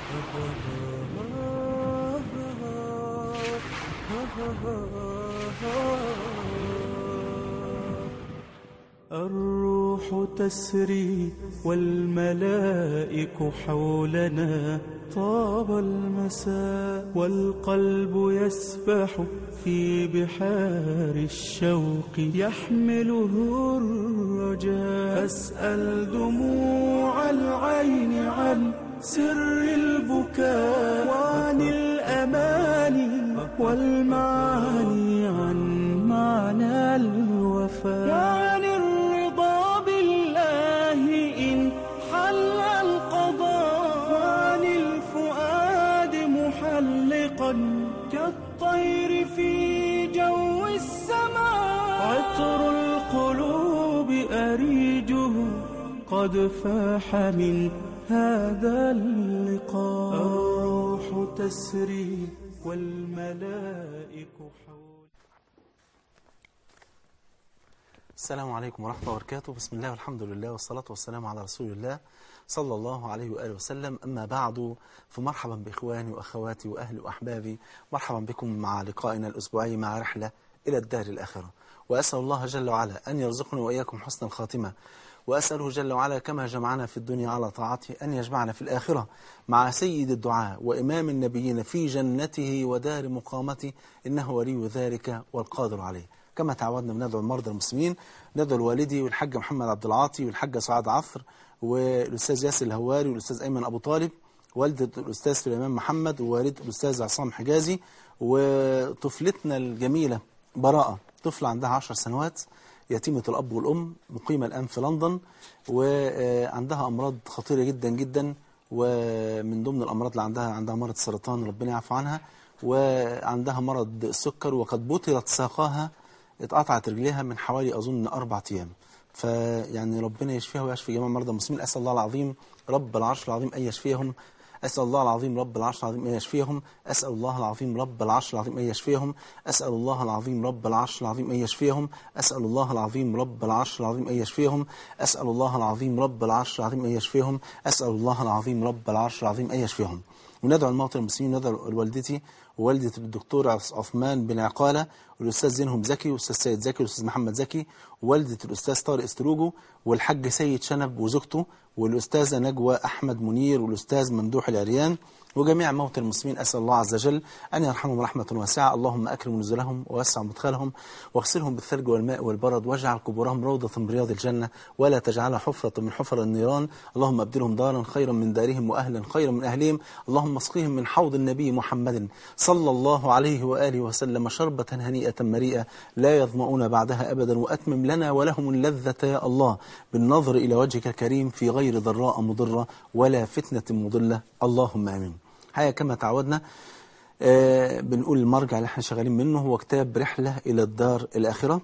الروح تسري والملائك حولنا طاب المساء والقلب يسبح في بحار الشوق يحمله الرجاء أسأل دموع العين عن سر البكاء وعن الأماني والمعاني عن معنى الوفاء وعن الرضا بالله إن حل القضاء وعن الفؤاد محلقا كالطير في جو السماء عطر القلوب أريجه قد فاح من هذا اللقاء الروح تسري والملائك حول السلام عليكم ورحمة الله وبركاته بسم الله والحمد لله والصلاة والسلام على رسول الله صلى الله عليه وآله وسلم أما بعد فمرحبا بإخواني وأخواتي وأهلي وأحبابي مرحبا بكم مع لقائنا الأسبوعي مع رحلة إلى الدار الآخرة وأسأل الله جل وعلا أن يرزقني وإياكم حسن الخاتمة وأسأله جل وعلا كما جمعنا في الدنيا على طاعته أن يجمعنا في الآخرة مع سيد الدعاء وإمام النبيين في جنته ودار مقامته إنه ولي ذلك والقادر عليه كما تعودنا بندعو المرضى المسلمين ندعو الوالدي والحاج محمد عبد العاطي والحاجة سعاد عصر والأستاذ ياسر الهواري والأستاذ أيمن أبو طالب والدة الأستاذ سليمان محمد ووالد الأستاذ عصام حجازي وطفلتنا الجميلة براءة طفلة عندها عشر سنوات يتيمة الأب والأم مقيمة الآن في لندن وعندها أمراض خطيرة جدا جدا ومن ضمن الأمراض اللي عندها عندها مرض السرطان ربنا يعفو عنها وعندها مرض السكر وقد بطلت ساقاها اتقطعت رجليها من حوالي أظن أربع أيام فيعني ربنا يشفيها ويشفي جميع مرضى المسلمين أسأل الله العظيم رب العرش العظيم أن يشفيهم أسأل الله العظيم رب العرش العظيم أن يشفيهم أسأل الله العظيم رب العرش العظيم أن يشفيهم أسأل الله العظيم رب العرش العظيم أن يشفيهم أسأل الله العظيم رب العرش العظيم أن يشفيهم أسأل الله العظيم رب العرش العظيم أن يشفيهم أسأل الله العظيم رب العرش العظيم أن يشفيهم وندعو الموتى المسلمين ندعو لوالدتي ووالدة الدكتور عثمان بن عقالة والأستاذ زينهم زكي والأستاذ سيد زكي والأستاذ محمد زكي ووالدة الأستاذ طارق استروجو والحاج سيد شنب وزوجته والأستاذة نجوى أحمد منير والأستاذ ممدوح العريان وجميع موتى المسلمين أسأل الله عز وجل أن يرحمهم رحمة واسعة اللهم أكرم نزلهم ووسع مدخلهم واغسلهم بالثلج والماء والبرد واجعل قبورهم روضة من رياض الجنة ولا تجعلها حفرة من حفر النيران اللهم أبدلهم دارا خيرا من دارهم وأهلا خيرا من أهلهم اللهم اسقهم من حوض النبي محمد صلى الله عليه وآله وسلم شربة هنيئة مريئة لا يظمؤون بعدها أبدا وأتمم لنا ولهم اللذة يا الله بالنظر إلى وجهك الكريم في غير ضراء مضرة ولا فتنة مضلة اللهم آمين حقيقة كما تعودنا آه بنقول المرجع اللي احنا شغالين منه هو كتاب رحلة إلى الدار الآخرة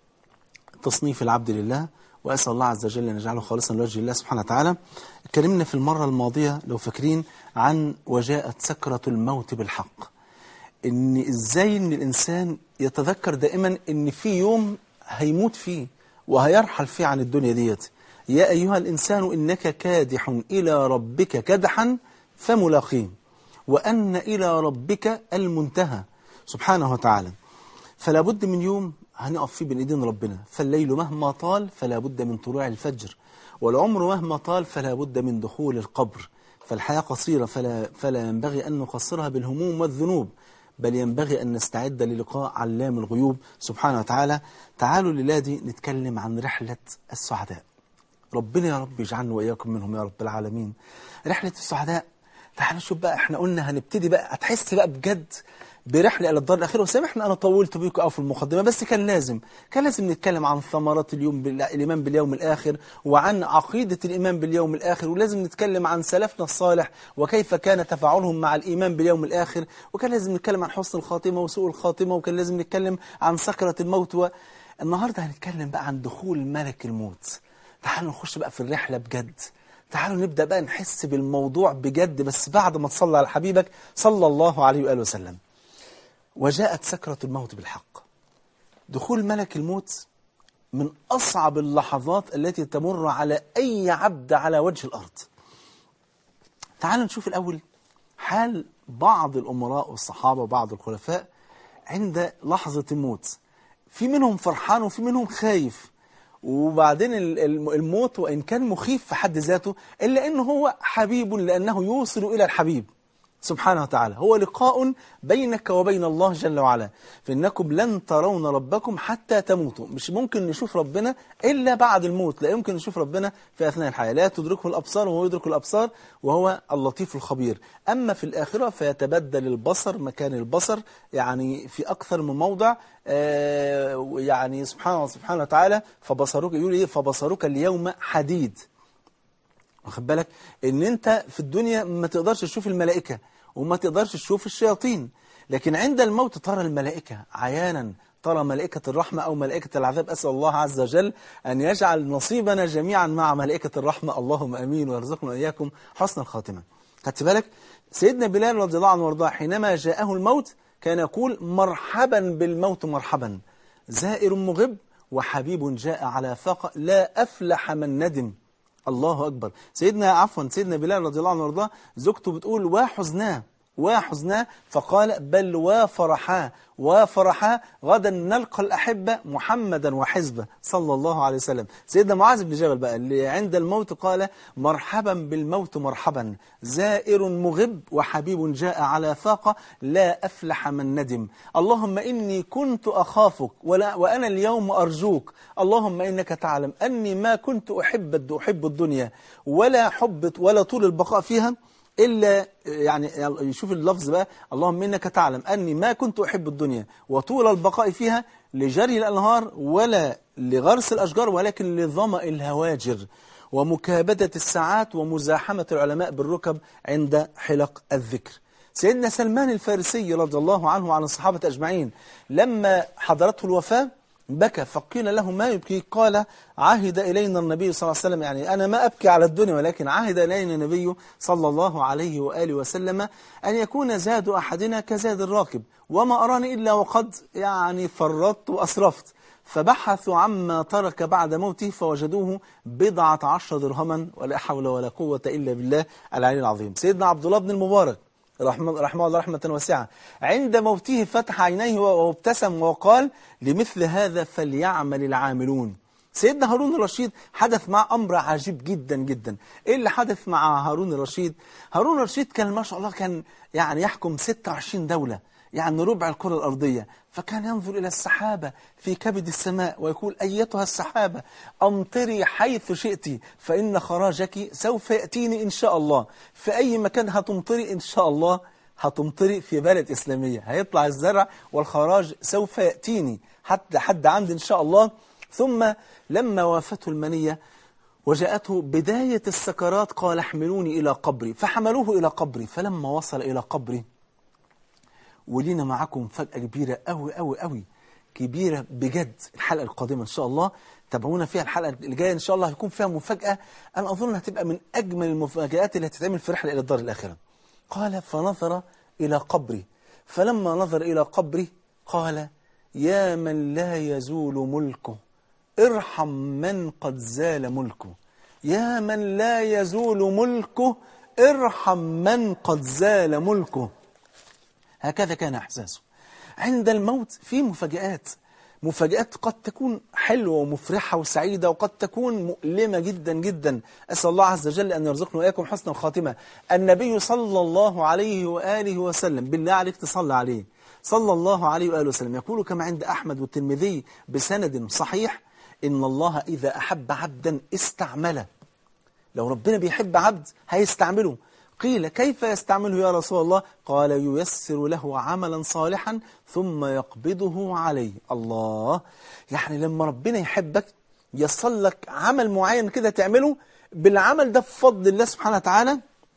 تصنيف العبد لله وأسأل الله عز وجل أن يجعله خالصا لوجه الله سبحانه وتعالى اتكلمنا في المرة الماضية لو فاكرين عن وجاءت سكرة الموت بالحق ان ازاي ان الانسان يتذكر دائما ان في يوم هيموت فيه وهيرحل فيه عن الدنيا ديت يا ايها الانسان انك كادح الى ربك كدحا فملاقيه وان الى ربك المنتهى سبحانه وتعالى فلا بد من يوم هنقف فيه بين ايدين ربنا فالليل مهما طال فلا بد من طلوع الفجر والعمر مهما طال فلا بد من دخول القبر فالحياة قصيرة فلا, فلا ينبغي أن نقصرها بالهموم والذنوب بل ينبغي أن نستعد للقاء علام الغيوب سبحانه وتعالى تعالوا للادي نتكلم عن رحلة السعداء ربنا يا رب يجعلنا وإياكم منهم يا رب العالمين رحلة السعداء تعالوا نشوف بقى احنا قلنا هنبتدي بقى هتحس بقى بجد برحلة إلى الدار الأخيرة وسامحنا أنا طولت بيكم أو في المقدمة بس كان لازم كان لازم نتكلم عن ثمرات اليوم بال... الإيمان باليوم الآخر وعن عقيدة الإيمان باليوم الآخر ولازم نتكلم عن سلفنا الصالح وكيف كان تفاعلهم مع الإيمان باليوم الآخر وكان لازم نتكلم عن حسن الخاتمة وسوء الخاتمة وكان لازم نتكلم عن سكرة الموت و... النهاردة هنتكلم بقى عن دخول ملك الموت تعالوا نخش بقى في الرحلة بجد تعالوا نبدأ بقى نحس بالموضوع بجد بس بعد ما تصلى على حبيبك صلى الله عليه وآله وسلم وجاءت سكرة الموت بالحق دخول ملك الموت من أصعب اللحظات التي تمر على أي عبد على وجه الأرض تعالوا نشوف الأول حال بعض الأمراء والصحابة وبعض الخلفاء عند لحظة الموت في منهم فرحان وفي منهم خايف وبعدين ال- الم- الموت وإن كان مخيف في حد ذاته إلا أنه هو حبيب لأنه يوصل إلى الحبيب سبحانه وتعالى هو لقاء بينك وبين الله جل وعلا فإنكم لن ترون ربكم حتى تموتوا مش ممكن نشوف ربنا إلا بعد الموت لا يمكن نشوف ربنا في أثناء الحياة لا تدركه الأبصار وهو يدرك الأبصار وهو اللطيف الخبير أما في الآخرة فيتبدل البصر مكان البصر يعني في أكثر من موضع آه، يعني سبحانه سبحانه وتعالى فبصرك يقول إيه فبصرك اليوم حديد واخد بالك ان انت في الدنيا ما تقدرش تشوف الملائكة وما تقدرش تشوف الشياطين لكن عند الموت ترى الملائكة عيانا ترى ملائكة الرحمة أو ملائكة العذاب أسأل الله عز وجل أن يجعل نصيبنا جميعا مع ملائكة الرحمة اللهم أمين ويرزقنا وإياكم حسن الخاتمة خدت بالك سيدنا بلال رضي الله عنه وارضاه حينما جاءه الموت كان يقول مرحبا بالموت مرحبا زائر مغب وحبيب جاء على فاقة لا أفلح من ندم الله أكبر سيدنا عفوا سيدنا بلال رضي الله عنه وارضاه زوجته بتقول وحزناه وحزناه فقال بل وفرحاه وفرحاه غدا نلقى الأحبة محمدا وحزبه صلى الله عليه وسلم سيدنا معاذ بن جبل بقى اللي عند الموت قال مرحبا بالموت مرحبا زائر مغب وحبيب جاء على فاقة لا أفلح من ندم اللهم إني كنت أخافك ولا وأنا اليوم أرجوك اللهم إنك تعلم أني ما كنت أحب الد- أحب الدنيا ولا حب ولا طول البقاء فيها إلا يعني يشوف اللفظ بقى اللهم إنك تعلم أني ما كنت أحب الدنيا وطول البقاء فيها لجري الأنهار ولا لغرس الأشجار ولكن لظمأ الهواجر ومكابدة الساعات ومزاحمة العلماء بالركب عند حلق الذكر سيدنا سلمان الفارسي رضي الله عنه وعن الصحابة أجمعين لما حضرته الوفاة بكى فقيل له ما يبكي قال عهد إلينا النبي صلى الله عليه وسلم يعني أنا ما أبكي على الدنيا ولكن عهد إلينا النبي صلى الله عليه وآله وسلم أن يكون زاد أحدنا كزاد الراكب وما أراني إلا وقد يعني فرطت وأسرفت فبحثوا عما ترك بعد موته فوجدوه بضعة عشر درهما ولا حول ولا قوة إلا بالله العلي العظيم سيدنا عبد الله بن المبارك رحمه, رحمه الله رحمة واسعة عند موته فتح عينيه وابتسم وقال لمثل هذا فليعمل العاملون سيدنا هارون الرشيد حدث معه أمر عجيب جدا جدا إيه اللي حدث مع هارون الرشيد هارون الرشيد كان ما شاء الله كان يعني يحكم 26 دولة يعني ربع الكرة الأرضية فكان ينظر إلى السحابة في كبد السماء ويقول أيتها السحابة أمطري حيث شئت فإن خراجك سوف يأتيني إن شاء الله في أي مكان هتمطري إن شاء الله هتمطري في بلد إسلامية هيطلع الزرع والخراج سوف يأتيني حتى حد عندي إن شاء الله ثم لما وافته المنية وجاءته بداية السكرات قال احملوني إلى قبري فحملوه إلى قبري فلما وصل إلى قبري ولينا معاكم مفاجأة كبيرة أوي أوي أوي كبيرة بجد الحلقة القادمة إن شاء الله تابعونا فيها الحلقة اللي جاية إن شاء الله هيكون فيها مفاجأة أنا أظن هتبقى من أجمل المفاجآت اللي هتتعمل في رحلة إلى الدار الآخرة قال فنظر إلى قبري فلما نظر إلى قبري قال يا من لا يزول ملكه ارحم من قد زال ملكه يا من لا يزول ملكه ارحم من قد زال ملكه هكذا كان إحساسه عند الموت في مفاجآت مفاجآت قد تكون حلوة ومفرحة وسعيدة وقد تكون مؤلمة جدا جدا أسأل الله عز وجل أن يرزقنا وإياكم حسن الخاتمة النبي صلى الله عليه وآله وسلم بالله عليك تصلى عليه صلى الله عليه وآله وسلم يقول كما عند أحمد والترمذي بسند صحيح إن الله إذا أحب عبدا استعمله لو ربنا بيحب عبد هيستعمله قيل كيف يستعمله يا رسول الله قال ييسر له عملا صالحا ثم يقبضه عليه الله يعني لما ربنا يحبك يصل لك عمل معين كده تعمله بالعمل ده بفضل الله سبحانه وتعالى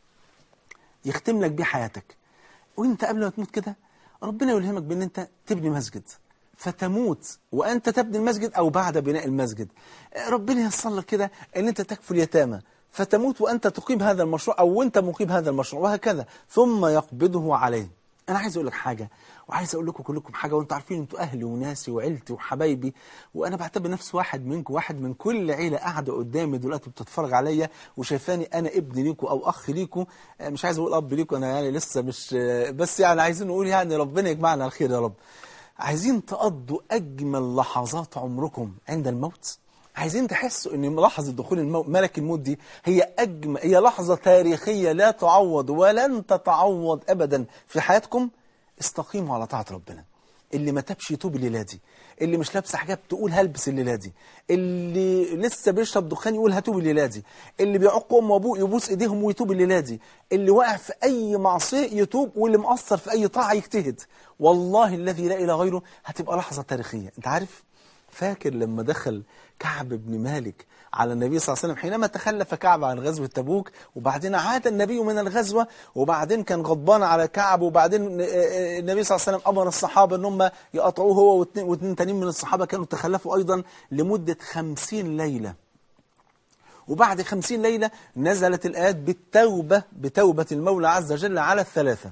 يختم لك بيه حياتك وانت قبل ما تموت كده ربنا يلهمك بان انت تبني مسجد فتموت وانت تبني المسجد او بعد بناء المسجد ربنا ييسر لك كده ان انت تكفل يتامى فتموت وأنت تقيم هذا المشروع أو وأنت مقيم هذا المشروع وهكذا ثم يقبضه عليه انا عايز اقول لك حاجه وعايز اقول لكم كلكم حاجه وانتوا عارفين انتوا اهلي وناسي وعيلتي وحبايبي وانا بعتبر نفسي واحد منكم واحد من كل عيله قاعده قدامي دلوقتي بتتفرج عليا وشايفاني انا ابن ليكم او اخ ليكم آه، مش عايز اقول اب ليكم انا يعني لسه مش آه، بس يعني عايزين نقول يعني ربنا يجمعنا على الخير يا رب عايزين تقضوا اجمل لحظات عمركم عند الموت عايزين تحسوا ان لحظه دخول الموت ملك الموت دي هي اجمل هي لحظه تاريخيه لا تعوض ولن تتعوض ابدا في حياتكم استقيموا على طاعه ربنا اللي ما تابش يتوب الليله دي اللي مش لابسه حجاب تقول هلبس الليله دي اللي لسه بيشرب دخان يقول هتوب الليله دي اللي بيعق امه وابوه يبوس ايديهم ويتوب الليله دي اللي واقع في اي معصيه يتوب واللي مقصر في اي طاعه يجتهد والله الذي لا اله غيره هتبقى لحظه تاريخيه انت عارف فاكر لما دخل كعب بن مالك على النبي صلى الله عليه وسلم حينما تخلف كعب عن غزوة تبوك وبعدين عاد النبي من الغزوة وبعدين كان غضبان على كعب وبعدين النبي صلى الله عليه وسلم أمر الصحابة أن هم يقطعوه هو واثنين واثنين تانيين من الصحابة كانوا تخلفوا أيضا لمدة خمسين ليلة وبعد خمسين ليلة نزلت الآيات بالتوبة بتوبة المولى عز وجل على الثلاثة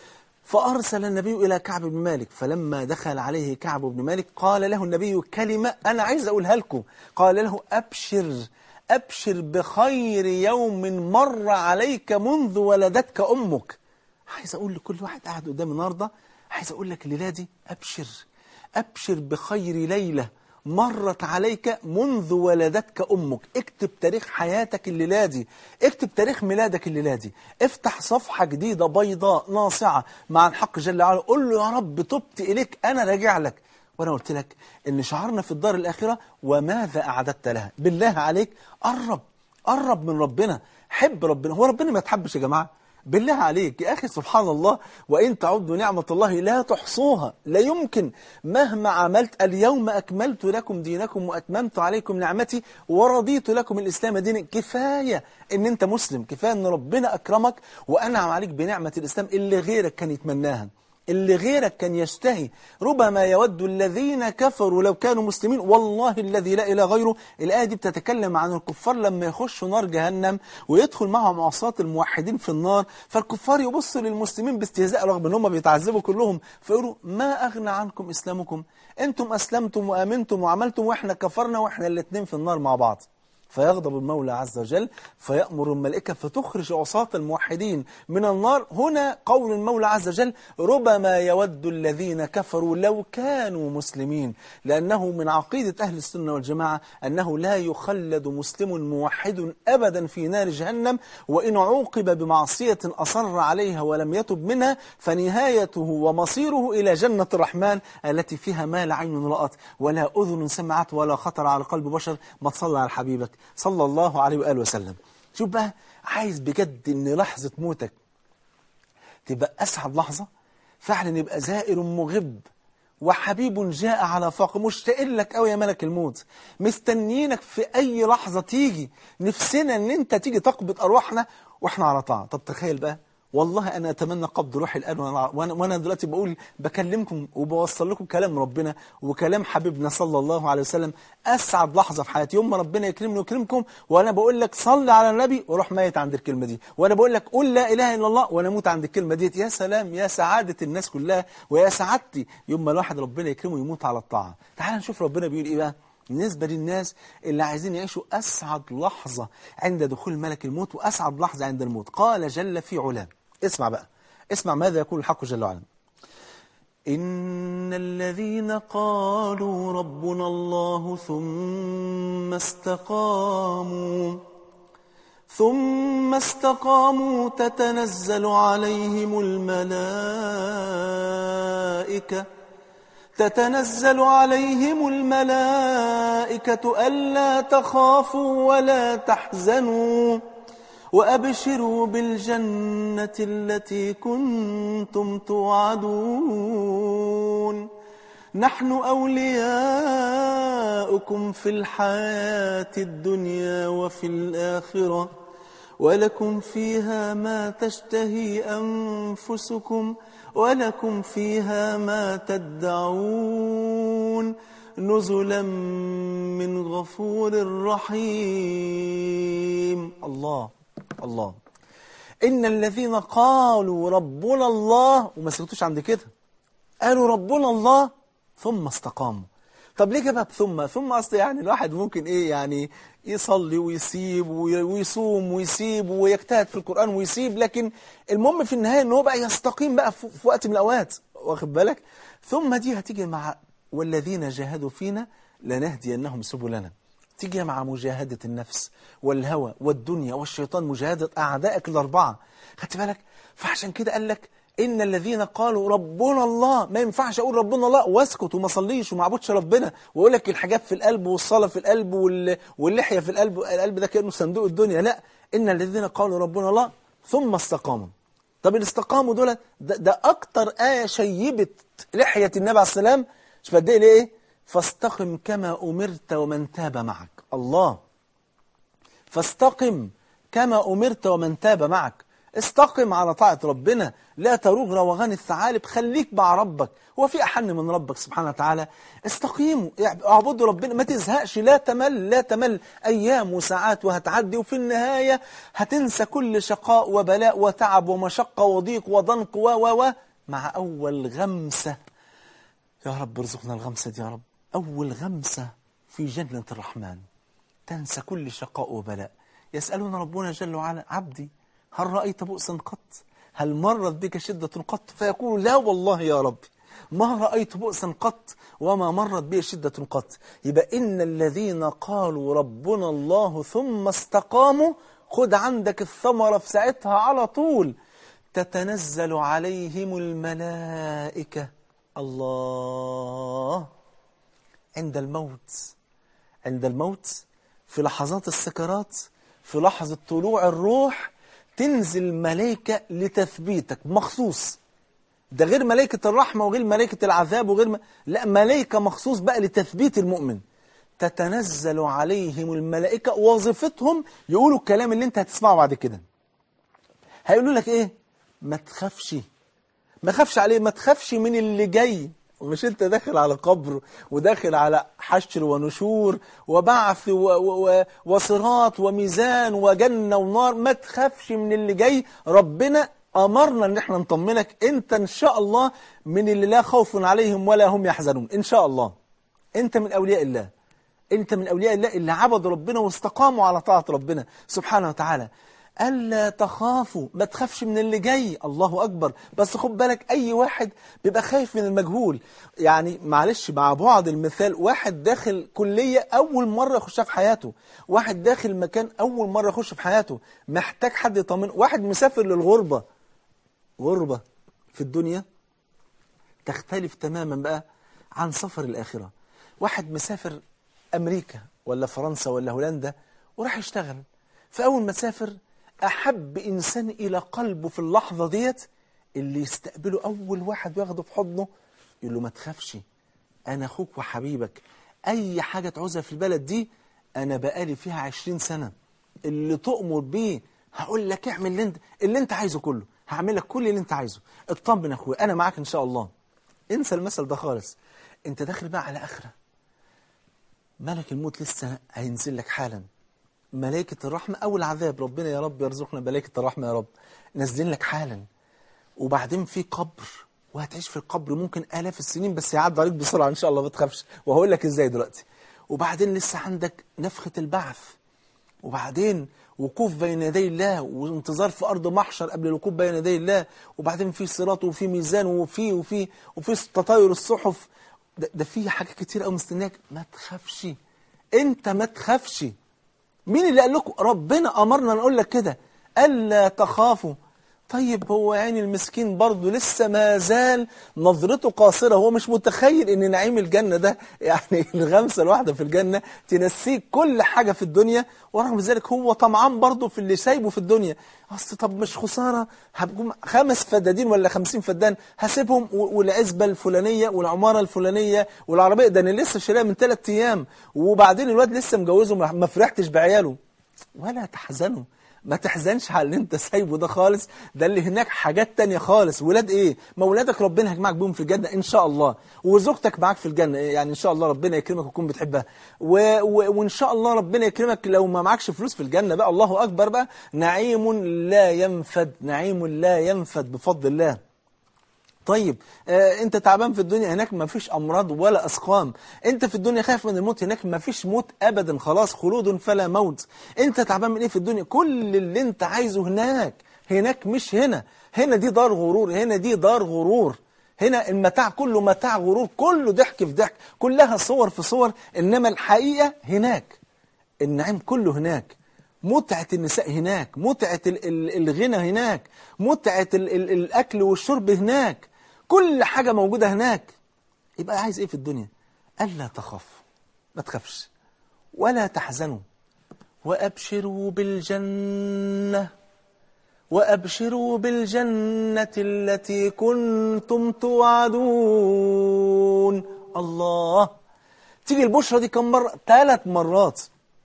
فأرسل النبي إلى كعب بن مالك فلما دخل عليه كعب بن مالك قال له النبي كلمة أنا عايز أقولها لكم قال له أبشر أبشر بخير يوم مر عليك منذ ولدتك أمك عايز أقول لكل واحد قاعد قدامي النهاردة عايز أقول لك الليلة دي أبشر أبشر بخير ليلة مرت عليك منذ ولدتك أمك اكتب تاريخ حياتك الليلة دي اكتب تاريخ ميلادك الليلة دي افتح صفحة جديدة بيضاء ناصعة مع الحق جل وعلا قل له يا رب تبت إليك أنا راجع لك وأنا قلت لك إن شعارنا في الدار الآخرة وماذا أعددت لها بالله عليك قرب قرب من ربنا حب ربنا هو ربنا ما يتحبش يا جماعة بالله عليك يا أخي سبحان الله وإن تعدوا نعمة الله لا تحصوها لا يمكن مهما عملت اليوم أكملت لكم دينكم وأتممت عليكم نعمتي ورضيت لكم الإسلام دينا كفاية إن أنت مسلم كفاية إن ربنا أكرمك وأنعم عليك بنعمة الإسلام اللي غيرك كان يتمناها اللي غيرك كان يشتهي ربما يود الذين كفروا لو كانوا مسلمين والله الذي لا إله غيره الآية دي بتتكلم عن الكفار لما يخشوا نار جهنم ويدخل معهم عصاة الموحدين في النار فالكفار يبصوا للمسلمين باستهزاء رغم ان هم بيتعذبوا كلهم فيقولوا ما أغنى عنكم إسلامكم أنتم أسلمتم وآمنتم وعملتم وإحنا كفرنا وإحنا الاثنين في النار مع بعض فيغضب المولى عز وجل فيأمر الملائكة فتخرج عصاة الموحدين من النار هنا قول المولى عز وجل ربما يود الذين كفروا لو كانوا مسلمين لأنه من عقيدة أهل السنة والجماعة أنه لا يخلد مسلم موحد أبدا في نار جهنم وإن عوقب بمعصية أصر عليها ولم يتب منها فنهايته ومصيره إلى جنة الرحمن التي فيها ما لا عين رأت ولا أذن سمعت ولا خطر على قلب بشر ما تصلى على حبيبك صلى الله عليه وآله وسلم شوف بقى عايز بجد ان لحظة موتك تبقى أسعد لحظة فعلا يبقى زائر مغب وحبيب جاء على فاق مشتاق لك قوي يا ملك الموت مستنيينك في أي لحظة تيجي نفسنا ان انت تيجي تقبض أرواحنا واحنا على طاعة طب تخيل بقى والله أنا أتمنى قبض روحي الآن وأنا, وأنا, وأنا دلوقتي بقول بكلمكم وبوصل لكم كلام ربنا وكلام حبيبنا صلى الله عليه وسلم أسعد لحظة في حياتي يوم ما ربنا يكرمني ويكرمكم وأنا بقول لك صل على النبي وروح ميت عند الكلمة دي وأنا بقول لك قول لا إله إلا الله وأنا أموت عند الكلمة دي يا سلام يا سعادة الناس كلها ويا سعادتي يوم ما الواحد ربنا يكرمه يموت على الطاعة تعال نشوف ربنا بيقول إيه بقى بالنسبة للناس اللي عايزين يعيشوا أسعد لحظة عند دخول ملك الموت وأسعد لحظة عند الموت قال جل في علاه اسمع بقى اسمع ماذا يقول الحق جل وعلا إن الذين قالوا ربنا الله ثم استقاموا ثم استقاموا تتنزل عليهم الملائكة تتنزل عليهم الملائكة ألا تخافوا ولا تحزنوا وأبشروا بالجنة التي كنتم توعدون نحن أولياؤكم في الحياة الدنيا وفي الآخرة ولكم فيها ما تشتهي أنفسكم ولكم فيها ما تدعون نزلا من غفور رحيم الله الله إن الذين قالوا ربنا الله وما سكتوش عند كده قالوا ربنا الله ثم استقاموا طب ليه جابها بثم ثم اصل يعني الواحد ممكن ايه يعني يصلي ويسيب وي- ويصوم ويسيب ويجتهد في القرآن ويسيب لكن المهم في النهاية ان هو بقى يستقيم بقى في في وقت من الاوقات واخد بالك ثم دي هتيجي مع والذين جاهدوا فينا لنهدينهم سبلنا تيجي مع مجاهدة النفس والهوى والدنيا والشيطان مجاهدة أعدائك الأربعة خدت بالك فعشان كده قال لك إن الذين قالوا ربنا الله ما ينفعش أقول ربنا الله واسكت وما صليش وما اعبدش ربنا وأقول لك الحجاب في القلب والصلاة في القلب وال... واللحية في القلب القلب ده كأنه صندوق الدنيا لا إن الذين قالوا ربنا الله ثم استقاموا طب الاستقاموا دول ده, ده أكتر آية شيبت لحية النبي عليه السلام مش بدي ليه إيه فاستقم كما أمرت ومن تاب معك الله فاستقم كما أمرت ومن تاب معك استقم على طاعة ربنا لا تروغ روغان الثعالب خليك مع ربك هو في أحن من ربك سبحانه وتعالى استقيموا اعبدوا ربنا ما تزهقش لا تمل لا تمل أيام وساعات وهتعدي وفي النهاية هتنسى كل شقاء وبلاء وتعب ومشقة وضيق وضنك و و و مع أول غمسة يا رب ارزقنا الغمسة دي يا رب أول غمسة في جنة الرحمن تنسى كل شقاء وبلاء يسألون ربنا جل وعلا عبدي هل رأيت بؤسا قط هل مرت بك شدة قط فيقول لا والله يا ربي ما رأيت بؤسا قط وما مرت بي شدة قط يبقى إن الذين قالوا ربنا الله ثم استقاموا خد عندك الثمرة في ساعتها على طول تتنزل عليهم الملائكة الله عند الموت عند الموت في لحظات السكرات في لحظة طلوع الروح تنزل ملائكة لتثبيتك مخصوص ده غير ملائكة الرحمة وغير ملائكة العذاب وغير م... لا ملائكة مخصوص بقى لتثبيت المؤمن تتنزل عليهم الملائكة وظيفتهم يقولوا الكلام اللي انت هتسمعه بعد كده هيقولوا لك ايه ما تخافش ما تخافش عليه ما تخافش من اللي جاي مش انت داخل على قبر وداخل على حشر ونشور وبعث و- و- و- وصراط وميزان وجنة ونار ما تخافش من اللي جاي ربنا أمرنا ان احنا نطمنك انت ان شاء الله من اللي لا خوف عليهم ولا هم يحزنون ان شاء الله انت من اولياء الله انت من اولياء الله اللي عبدوا ربنا واستقاموا على طاعة ربنا سبحانه وتعالى ألا تخافوا ما تخافش من اللي جاي الله أكبر بس خد بالك أي واحد بيبقى خايف من المجهول يعني معلش مع بعض المثال واحد داخل كلية أول مرة يخشها في حياته واحد داخل مكان أول مرة يخش في حياته محتاج حد يطمنه واحد مسافر للغربة غربة في الدنيا تختلف تماما بقى عن سفر الآخرة واحد مسافر أمريكا ولا فرنسا ولا هولندا وراح يشتغل فأول ما سافر أحب إنسان إلى قلبه في اللحظة ديت اللي يستقبله أول واحد وياخده في حضنه يقول له ما تخافش أنا أخوك وحبيبك أي حاجة تعوزها في البلد دي أنا بقالي فيها عشرين سنة اللي تؤمر بيه هقول لك اعمل اللي انت, اللي انت عايزه كله هعمل لك كل اللي انت عايزه اطمن يا اخويا انا معاك ان شاء الله انسى المثل ده خالص انت داخل بقى على اخره ملك الموت لسه هينزل لك حالا ملائكة الرحمة أو العذاب ربنا يا رب يرزقنا ملائكة الرحمة يا رب نازلين لك حالا وبعدين في قبر وهتعيش في القبر ممكن آلاف السنين بس يعدي عليك بسرعة إن شاء الله ما تخافش وهقول لك إزاي دلوقتي وبعدين لسه عندك نفخة البعث وبعدين وقوف بين يدي الله وانتظار في أرض محشر قبل الوقوف بين يدي الله وبعدين في صراط وفي ميزان وفي وفي وفي تطاير الصحف ده, ده في حاجات كتير قوي مستنياك ما تخافش انت ما تخافش مين اللي قال لكم ربنا أمرنا نقول لك كده ألا تخافوا طيب هو يعني المسكين برضه لسه ما زال نظرته قاصرة هو مش متخيل ان نعيم الجنة ده يعني الغمسة الواحدة في الجنة تنسيك كل حاجة في الدنيا ورغم ذلك هو طمعان برضه في اللي سايبه في الدنيا اصل طب مش خسارة هبقوا خمس فدادين ولا خمسين فدان هسيبهم والعزبة الفلانية والعمارة الفلانية والعربية ده انا لسه شاريها من ثلاث ايام وبعدين الواد لسه مجوزه ما فرحتش بعياله ولا تحزنوا ما تحزنش على اللي انت سايبه ده خالص ده اللي هناك حاجات تانية خالص ولاد ايه ما ولادك ربنا هيجمعك بيهم في الجنة ان شاء الله وزوجتك معاك في الجنة يعني ان شاء الله ربنا يكرمك وتكون بتحبها و... و... وان شاء الله ربنا يكرمك لو ما معكش فلوس في الجنة بقى الله اكبر بقى نعيم لا ينفد نعيم لا ينفد بفضل الله طيب آه انت تعبان في الدنيا هناك ما فيش امراض ولا اسقام انت في الدنيا خايف من الموت هناك ما فيش موت ابدا خلاص خلود فلا موت انت تعبان من ايه في الدنيا كل اللي انت عايزه هناك هناك مش هنا هنا دي دار غرور هنا دي دار غرور هنا المتاع كله متاع غرور كله ضحك في ضحك كلها صور في صور انما الحقيقة هناك النعيم كله هناك متعة النساء هناك متعة ال- ال- الغنى هناك متعة ال- ال- الأكل والشرب هناك كل حاجة موجودة هناك يبقى عايز إيه في الدنيا ألا تخاف ما تخافش ولا تحزنوا وأبشروا بالجنة وأبشروا بالجنة التي كنتم توعدون الله تيجي البشرة دي كم مرة ثلاث مرات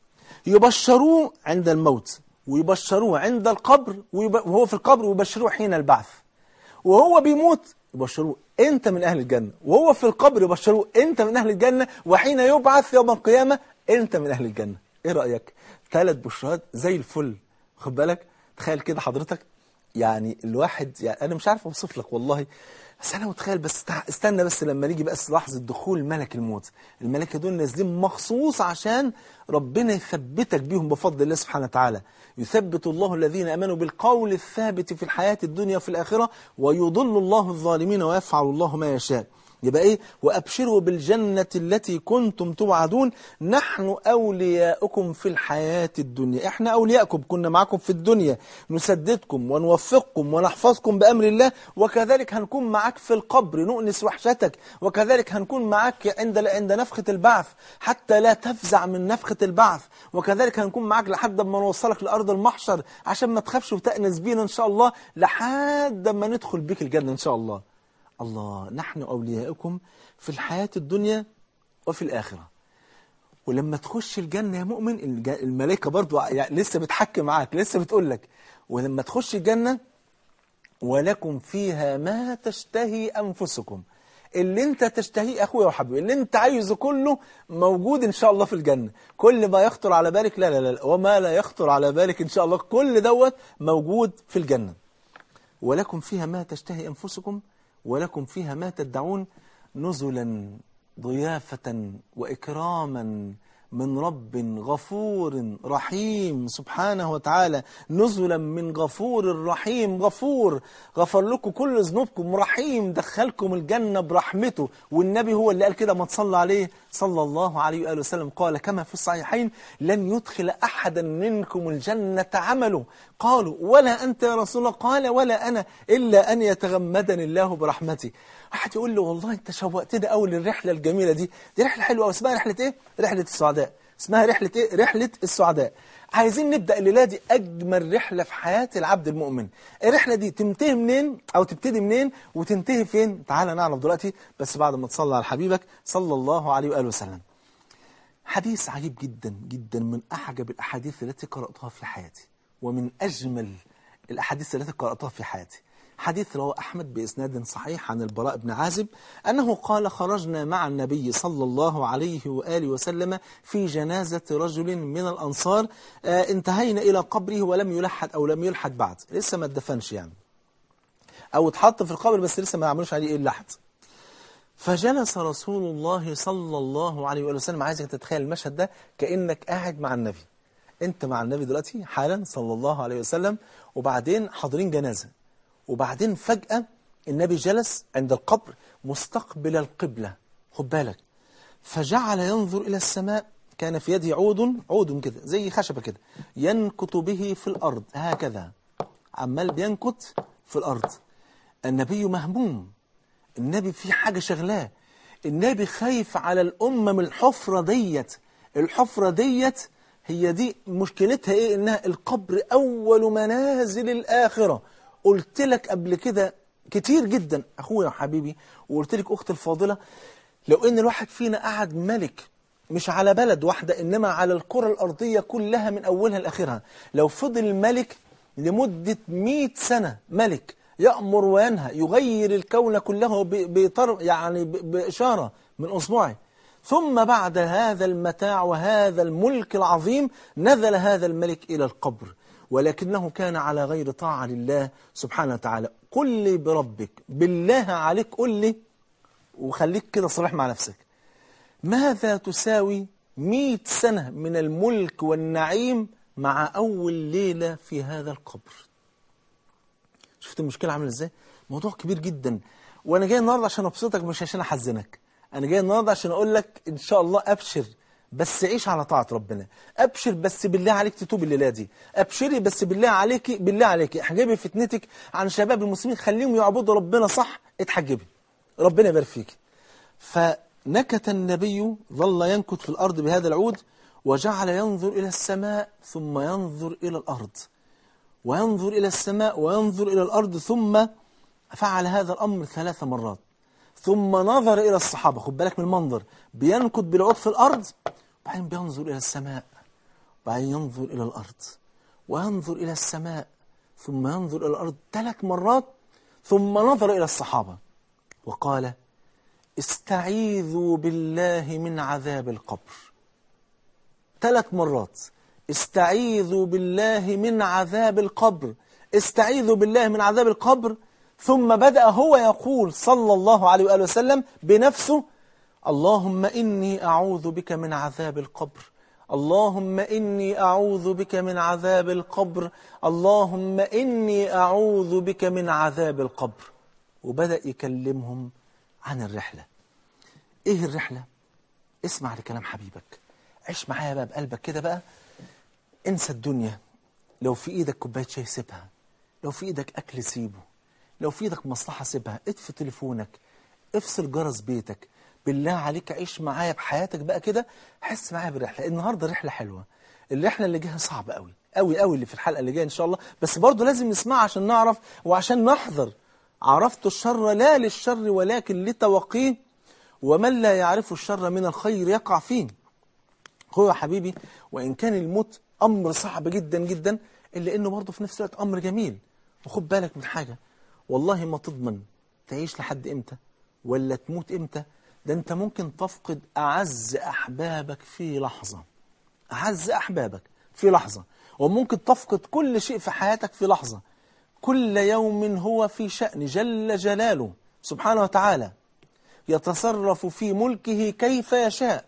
يبشروه عند الموت ويبشروه عند القبر ويب... وهو في القبر ويبشروه حين البعث وهو بيموت يبشروه انت من اهل الجنة وهو في القبر يبشروه انت من اهل الجنة وحين يبعث يوم القيامة انت من اهل الجنة ايه رأيك ثلاث بشرات زي الفل خد بالك تخيل كده حضرتك يعني الواحد يعني انا مش عارف اوصف لك والله بس انا متخيل بس تع- استنى بس لما نيجي بس لحظه دخول ملك الموت الملائكه دول نازلين مخصوص عشان ربنا يثبتك بيهم بفضل الله سبحانه وتعالى يثبت الله الذين امنوا بالقول الثابت في الحياه الدنيا وفي الاخره ويضل الله الظالمين ويفعل الله ما يشاء يبقى ايه وابشروا بالجنه التي كنتم توعدون نحن اولياؤكم في الحياه الدنيا احنا اولياءكم كنا معاكم في الدنيا نسددكم ونوفقكم ونحفظكم بامر الله وكذلك هنكون معاك في القبر نؤنس وحشتك وكذلك هنكون معاك عند عند نفخه البعث حتى لا تفزع من نفخه البعث وكذلك هنكون معاك لحد ما نوصلك لارض المحشر عشان ما تخافش وتأنس بينا ان شاء الله لحد ما ندخل بك الجنه ان شاء الله الله نحن أولياؤكم في الحياة الدنيا وفي الآخرة ولما تخش الجنة يا مؤمن الج- الملائكة برضو يعني لسه بتحكم معاك لسه بتقول لك ولما تخش الجنة ولكم فيها ما تشتهي أنفسكم اللي انت تشتهيه اخويا وحبيبي اللي انت عايزه كله موجود ان شاء الله في الجنة كل ما يخطر على بالك لا لا لا وما لا يخطر على بالك ان شاء الله كل دوت موجود في الجنة ولكم فيها ما تشتهي أنفسكم ولكم فيها ما تدعون نزلا ضيافة وإكراما من رب غفور رحيم سبحانه وتعالى نزلا من غفور رحيم غفور غفر لكم كل ذنوبكم رحيم دخلكم الجنة برحمته والنبي هو اللي قال كده ما تصلى عليه صلى الله عليه وآله وسلم قال كما في الصحيحين لن يدخل أحدا منكم الجنة عمله قالوا ولا أنت يا رسول الله قال ولا أنا إلا أن يتغمدني الله برحمته واحد يقول له والله أنت شوقتني قوي للرحلة الجميلة دي دي رحلة حلوة اسمها رحلة إيه؟ رحلة السعداء اسمها رحلة إيه؟ رحلة السعداء عايزين نبدأ الليلة دي أجمل رحلة في حياة العبد المؤمن الرحلة دي تنتهي منين أو تبتدي منين وتنتهي فين تعال نعرف دلوقتي بس بعد ما تصلى على حبيبك صلى الله عليه وآله وسلم حديث عجيب جدا جدا من أعجب الأحاديث التي قرأتها في حياتي ومن أجمل الأحاديث التي قرأتها في حياتي حديث رواه أحمد بإسناد صحيح عن البراء بن عازب أنه قال خرجنا مع النبي صلى الله عليه وآله وسلم في جنازة رجل من الأنصار آه انتهينا إلى قبره ولم يلحد أو لم يلحد بعد لسه ما اتدفنش يعني أو اتحط في القبر بس لسه ما عملوش عليه إيه اللحد فجلس رسول الله صلى الله عليه وآله وسلم عايزك تتخيل المشهد ده كأنك قاعد مع النبي انت مع النبي دلوقتي حالا صلى الله عليه وسلم وبعدين حاضرين جنازة وبعدين فجأة النبي جلس عند القبر مستقبل القبلة خد بالك فجعل ينظر إلى السماء كان في يده عود عود كده زي خشبة كده ينكت به في الأرض هكذا عمال بينكت في الأرض النبي مهموم النبي في حاجة شغلاه النبي خايف على الأمة من الحفرة ديت الحفرة ديت هي دي مشكلتها ايه انها القبر اول منازل الاخرة قلت لك قبل كده كتير جدا اخويا وحبيبي وقلت لك اختي الفاضلة لو ان الواحد فينا قعد ملك مش على بلد واحدة إنما على الكرة الأرضية كلها من أولها لآخرها لو فضل الملك لمدة مئة سنة ملك يأمر وينهى يغير الكون كله بطر يعني بإشارة من أصبعه ثم بعد هذا المتاع وهذا الملك العظيم نزل هذا الملك إلى القبر ولكنه كان على غير طاعة لله سبحانه وتعالى قل لي بربك بالله عليك قل لي وخليك كده صريح مع نفسك ماذا تساوي مئة سنة من الملك والنعيم مع أول ليلة في هذا القبر شفت المشكلة عامله ازاي موضوع كبير جدا وانا جاي النهارده عشان ابسطك مش عشان احزنك انا جاي النهارده عشان اقول لك ان شاء الله ابشر بس عيش على طاعة ربنا ابشر بس بالله عليك تتوب الليلة دي ابشري بس بالله عليك بالله عليك احجبي فتنتك عن شباب المسلمين خليهم يعبدوا ربنا صح اتحجبي ربنا يبارك فيك فنكت النبي ظل ينكت في الأرض بهذا العود وجعل ينظر إلى السماء ثم ينظر إلى الأرض وينظر إلى السماء وينظر إلى الأرض ثم فعل هذا الأمر ثلاث مرات ثم نظر إلى الصحابة خد بالك من المنظر بينكت بالعود في الأرض وبعدين بينظر إلى السماء وبعدين ينظر إلى الأرض وينظر إلى السماء ثم ينظر إلى الأرض ثلاث مرات ثم نظر إلى الصحابة وقال استعيذوا بالله من عذاب القبر ثلاث مرات استعيذوا بالله من عذاب القبر استعيذوا بالله من عذاب القبر ثم بدأ هو يقول صلى الله عليه وآله وسلم بنفسه اللهم إني أعوذ بك من عذاب القبر اللهم إني أعوذ بك من عذاب القبر اللهم إني أعوذ بك من عذاب القبر وبدأ يكلمهم عن الرحلة إيه الرحلة؟ اسمع لكلام حبيبك عيش معايا بقى بقلبك كده بقى انسى الدنيا لو في ايدك كوبايه شاي سيبها لو في ايدك اكل سيبه لو في ايدك مصلحه سيبها اطفي تليفونك افصل جرس بيتك بالله عليك عيش معايا بحياتك بقى كده حس معايا بالرحله النهارده رحله حلوه الرحله اللي جايه صعبه قوي قوي قوي اللي في الحلقه اللي جايه ان شاء الله بس برضه لازم نسمعها عشان نعرف وعشان نحذر عرفت الشر لا للشر ولكن لتوقيه ومن لا يعرف الشر من الخير يقع فيه هو يا حبيبي وإن كان الموت أمر صعب جدا جدا إلا إنه برضه في نفس الوقت أمر جميل وخد بالك من حاجة والله ما تضمن تعيش لحد إمتى ولا تموت إمتى ده أنت ممكن تفقد أعز أحبابك في لحظة أعز أحبابك في لحظة وممكن تفقد كل شيء في حياتك في لحظة كل يوم هو في شأن جل جلاله سبحانه وتعالى يتصرف في ملكه كيف يشاء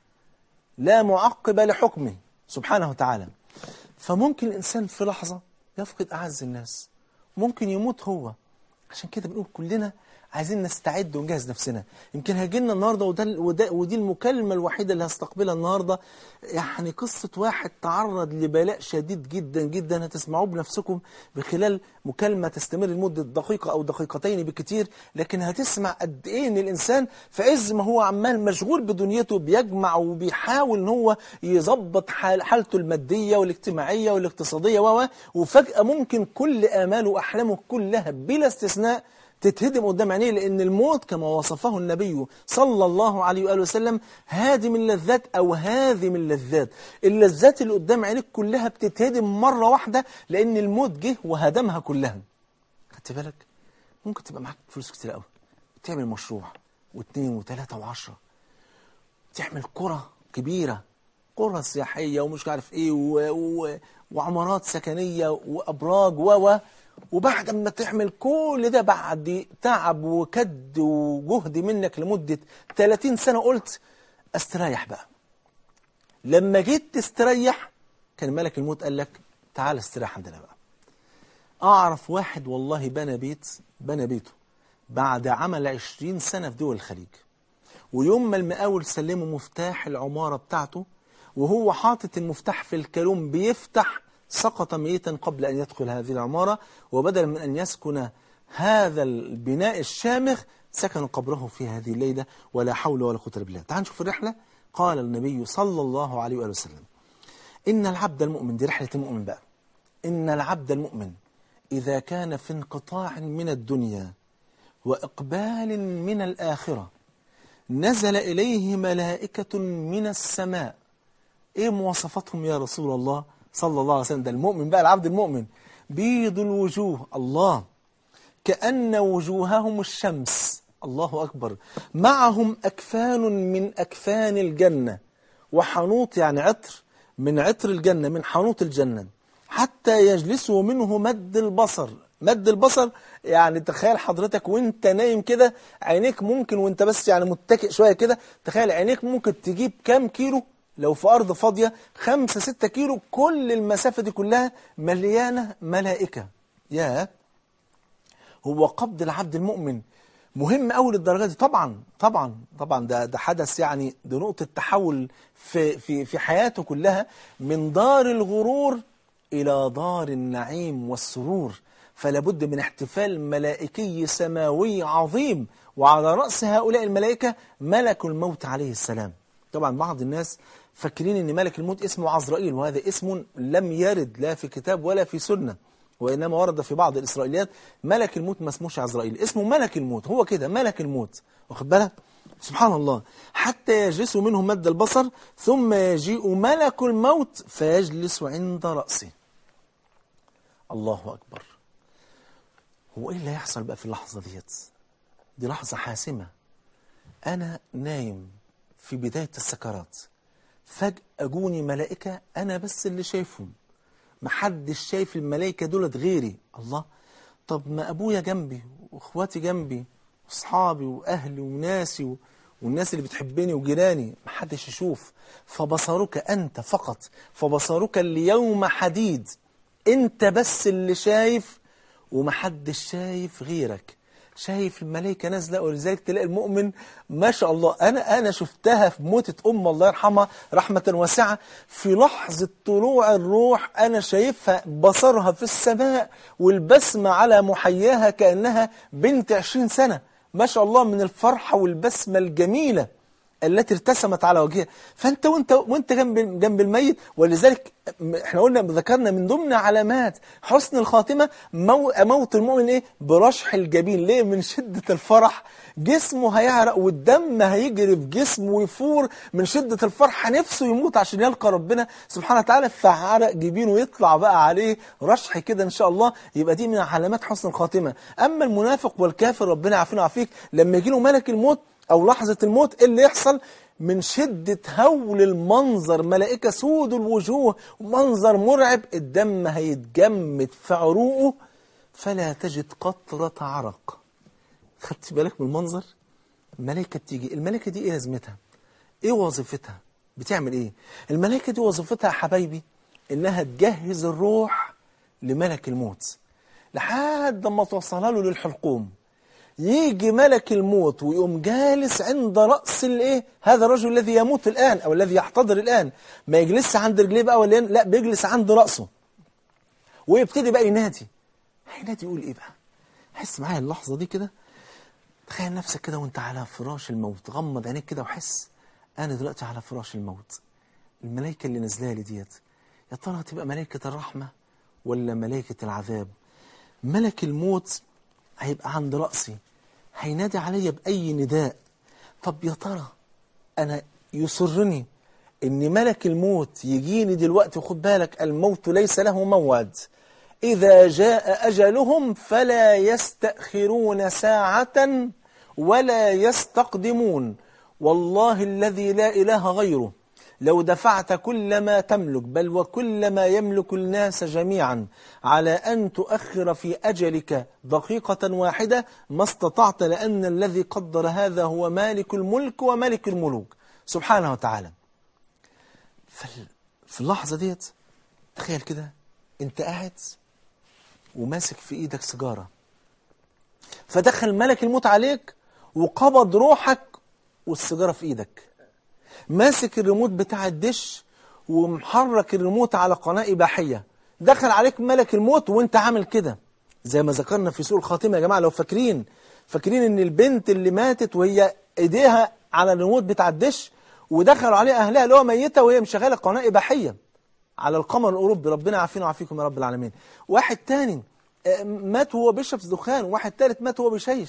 لا معقب لحكمه سبحانه وتعالى فممكن الإنسان في لحظة يفقد أعز الناس ممكن يموت هو عشان كده بنقول كلنا عايزين نستعد ونجهز نفسنا يمكن هيجي لنا النهارده وده, وده ودي المكالمه الوحيده اللي هستقبلها النهارده يعني قصه واحد تعرض لبلاء شديد جدا جدا هتسمعوه بنفسكم بخلال مكالمه تستمر لمده دقيقه او دقيقتين بكتير لكن هتسمع قد ايه ان الانسان في عز ما هو عمال مشغول بدنيته بيجمع وبيحاول ان هو يظبط حال حالته الماديه والاجتماعيه والاقتصاديه و وفجاه ممكن كل اماله واحلامه كلها بلا استثناء تتهدم قدام عينيه لأن الموت كما وصفه النبي صلى الله عليه وآله وسلم هادم اللذات أو هاذم اللذات اللذات اللي قدام عينيك كلها بتتهدم مرة واحدة لأن الموت جه وهدمها كلها خدت بالك ممكن تبقى معاك فلوس كتير قوي تعمل مشروع واثنين وثلاثة وعشرة تعمل قرى كبيرة قرى سياحية ومش عارف ايه و... و... وعمارات سكنية وأبراج و و وبعد ما تعمل كل ده بعد تعب وكد وجهد منك لمدة 30 سنة قلت استريح بقى لما جيت تستريح كان ملك الموت قال لك تعال استريح عندنا بقى أعرف واحد والله بنى بيت بنى بيته بعد عمل 20 سنة في دول الخليج ويوم ما المقاول سلمه مفتاح العمارة بتاعته وهو حاطط المفتاح في الكالون بيفتح سقط ميتا قبل أن يدخل هذه العمارة وبدلا من أن يسكن هذا البناء الشامخ سكن قبره في هذه الليلة ولا حول ولا قوة إلا بالله تعال نشوف الرحلة قال النبي صلى الله عليه وآله وسلم إن العبد المؤمن دي رحلة المؤمن بقى إن العبد المؤمن إذا كان في انقطاع من الدنيا وإقبال من الآخرة نزل إليه ملائكة من السماء إيه مواصفاتهم يا رسول الله صلى الله عليه وسلم ده المؤمن بقى العبد المؤمن بيض الوجوه الله كأن وجوههم الشمس الله أكبر معهم أكفان من أكفان الجنة وحنوط يعني عطر من عطر الجنة من حنوط الجنة حتى يجلسوا منه مد البصر مد البصر يعني تخيل حضرتك وانت نايم كده عينيك ممكن وانت بس يعني متكئ شوية كده تخيل عينيك ممكن تجيب كام كيلو لو في أرض فاضية خمسة ستة كيلو كل المسافة دي كلها مليانة ملائكة يا هو قبض العبد المؤمن مهم قوي للدرجه دي طبعا طبعا طبعا ده ده حدث يعني ده نقطه تحول في في في حياته كلها من دار الغرور الى دار النعيم والسرور فلا بد من احتفال ملائكي سماوي عظيم وعلى راس هؤلاء الملائكه ملك الموت عليه السلام طبعا بعض الناس فاكرين ان ملك الموت اسمه عزرائيل وهذا اسم لم يرد لا في كتاب ولا في سنه وإنما ورد في بعض الإسرائيليات ملك الموت ما اسموش عزرائيل اسمه ملك الموت هو كده ملك الموت واخد بالك سبحان الله حتى يجلس منه مد البصر ثم يجيء ملك الموت فيجلس عند رأسه الله أكبر هو إيه اللي هيحصل بقى في اللحظة ديت دي لحظة حاسمة أنا نايم في بداية السكرات فجأة جوني ملائكة أنا بس اللي شايفهم محدش شايف الملائكة دولت غيري الله طب ما أبويا جنبي وإخواتي جنبي وأصحابي وأهلي وناسي و... والناس اللي بتحبني وجيراني محدش يشوف فبصرك أنت فقط فبصرك اليوم حديد أنت بس اللي شايف ومحدش شايف غيرك شايف الملائكة نازلة ولذلك تلاقي المؤمن ما شاء الله أنا أنا شفتها في موتة أم الله يرحمها رحمة واسعة في لحظة طلوع الروح أنا شايفها بصرها في السماء والبسمة على محياها كأنها بنت عشرين سنة ما شاء الله من الفرحة والبسمة الجميلة التي ارتسمت على وجهها فانت وانت وانت جنب جنب الميت ولذلك احنا قلنا ذكرنا من ضمن علامات حسن الخاتمه مو موت المؤمن ايه برشح الجبين ليه من شده الفرح جسمه هيعرق والدم هيجري في جسمه ويفور من شده الفرح نفسه يموت عشان يلقى ربنا سبحانه وتعالى فعرق جبينه يطلع بقى عليه رشح كده ان شاء الله يبقى دي من علامات حسن الخاتمه اما المنافق والكافر ربنا يعافينا ويعافيك لما يجي له ملك الموت أو لحظة الموت إيه اللي يحصل من شدة هول المنظر ملائكة سود الوجوه منظر مرعب الدم هيتجمد في عروقه فلا تجد قطرة عرق خدت بالك من المنظر الملائكة بتيجي الملائكة دي ايه لازمتها ايه وظيفتها بتعمل ايه الملائكة دي وظيفتها يا حبايبي انها تجهز الروح لملك الموت لحد ما توصلها له للحلقوم يجي ملك الموت ويقوم جالس عند رأس الايه هذا الرجل الذي يموت الآن أو الذي يحتضر الآن ما يجلس عند رجليه بقى ولا لا بيجلس عند رأسه ويبتدي بقى ينادي هينادي يقول ايه بقى حس معايا اللحظة دي كده تخيل نفسك كده وانت على فراش الموت غمض عينيك كده وحس انا دلوقتي على فراش الموت الملائكة اللي نازله لي ديت يا ترى هتبقى ملائكة الرحمة ولا ملائكة العذاب ملك الموت هيبقى عند رأسي هينادي عليا بأي نداء طب يا ترى أنا يسرني إن ملك الموت يجيني دلوقتي وخد بالك الموت ليس له موعد إذا جاء أجلهم فلا يستأخرون ساعة ولا يستقدمون والله الذي لا إله غيره لو دفعت كل ما تملك بل وكل ما يملك الناس جميعا على أن تؤخر في أجلك دقيقة واحدة ما استطعت لأن الذي قدر هذا هو مالك الملك وملك الملوك سبحانه وتعالى في اللحظة ديت تخيل كده انت قاعد وماسك في ايدك سيجارة فدخل ملك الموت عليك وقبض روحك والسيجارة في ايدك ماسك الريموت بتاع الدش ومحرك الريموت على قناة إباحية دخل عليك ملك الموت وانت عامل كده زي ما ذكرنا في سوء الخاتمة يا جماعة لو فاكرين فاكرين ان البنت اللي ماتت وهي ايديها على الريموت بتاع الدش ودخلوا عليها اهلها اللي هو ميتة وهي مشغلة قناة إباحية على القمر الأوروبي ربنا يعافينا ويعافيكم يا رب العالمين واحد تاني مات وهو بيشرب دخان وواحد تالت مات وهو بيشيش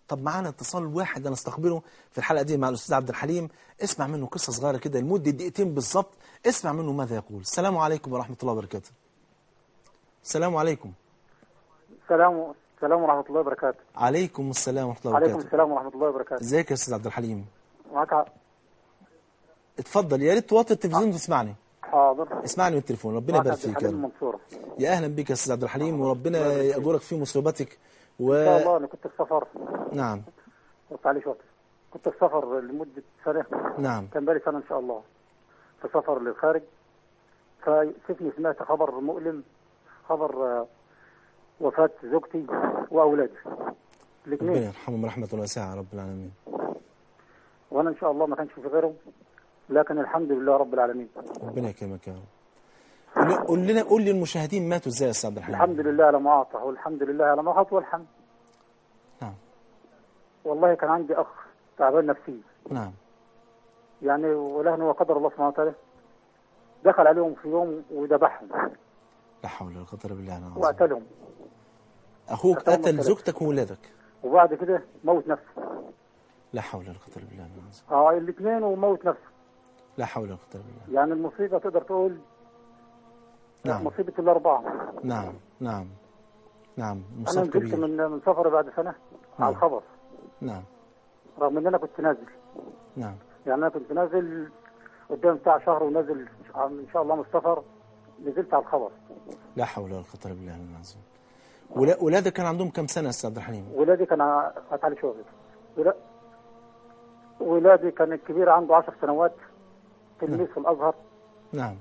طب معانا اتصال واحد هنستقبله في الحلقة دي مع الأستاذ عبد الحليم اسمع منه قصة صغيرة كده لمدة دقيقتين بالظبط اسمع منه ماذا يقول السلام عليكم ورحمة الله وبركاته السلام عليكم السلام السلام ورحمة الله وبركاته عليكم السلام ورحمة الله عليكم وبركاته السلام ورحمة الله وبركاته ازيك يا أستاذ عبد الحليم معك ع- اتفضل يا ريت توطي التلفزيون وتسمعني حاضر اسمعني من التليفون ربنا معك يبارك عبد فيك يا الحليم رب المنصورة يا أهلا بك يا أستاذ عبد الحليم وربنا يأجرك في مصيبتك و إن شاء الله أنا كنت في سفر نعم قلت عليه شوية كنت في سفر لمدة سنة نعم كان بالي سنة إن شاء الله في سفر للخارج فشفني سمعت خبر مؤلم خبر آه، وفاة زوجتي وأولادي ربنا الاثنين يرحمهم رحمة واسعة يا رب العالمين وأنا إن شاء الله ما كانش في غيرهم لكن الحمد لله رب العالمين ربنا يكرمك يا رب قول- قول لنا قول للمشاهدين ماتوا ازاي يا استاذ عبد الحليم الحمد لله على ما أعطى والحمد لله على ما أعطى والحمد نعم والله كان عندي أخ تعبان نفسيا نعم يعني ولهن وقدر الله سبحانه وتعالى دخل عليهم في يوم وذبحهم لا حول ولا قوة الا بالله العظيم وقتلهم اخوك قتلهم قتل الثلاثة. زوجتك وولادك وبعد كده موت نفسه لا حول ولا قوة الا بالله العظيم اه الاثنين وموت نفسه لا حول ولا قوة الا بالله يعني المصيبة تقدر تقول نعم مصيبة الأربعة نعم نعم نعم أنا مصاب نزلت كبير من من سفري بعد سنة نعم. على الخبر نعم رغم إن أنا كنت نازل نعم يعني أنا كنت نازل قدام بتاع شهر ونازل إن شاء الله من السفر نزلت على الخبر لا حول ولا قوة الا بالله العظيم ولا- ولادك كان عندهم كم سنة يا استاذ عبد الحليم ولادي كان هتعلي شوية ولا ولادي كان الكبير عنده عشر سنوات تلميذ في الأزهر نعم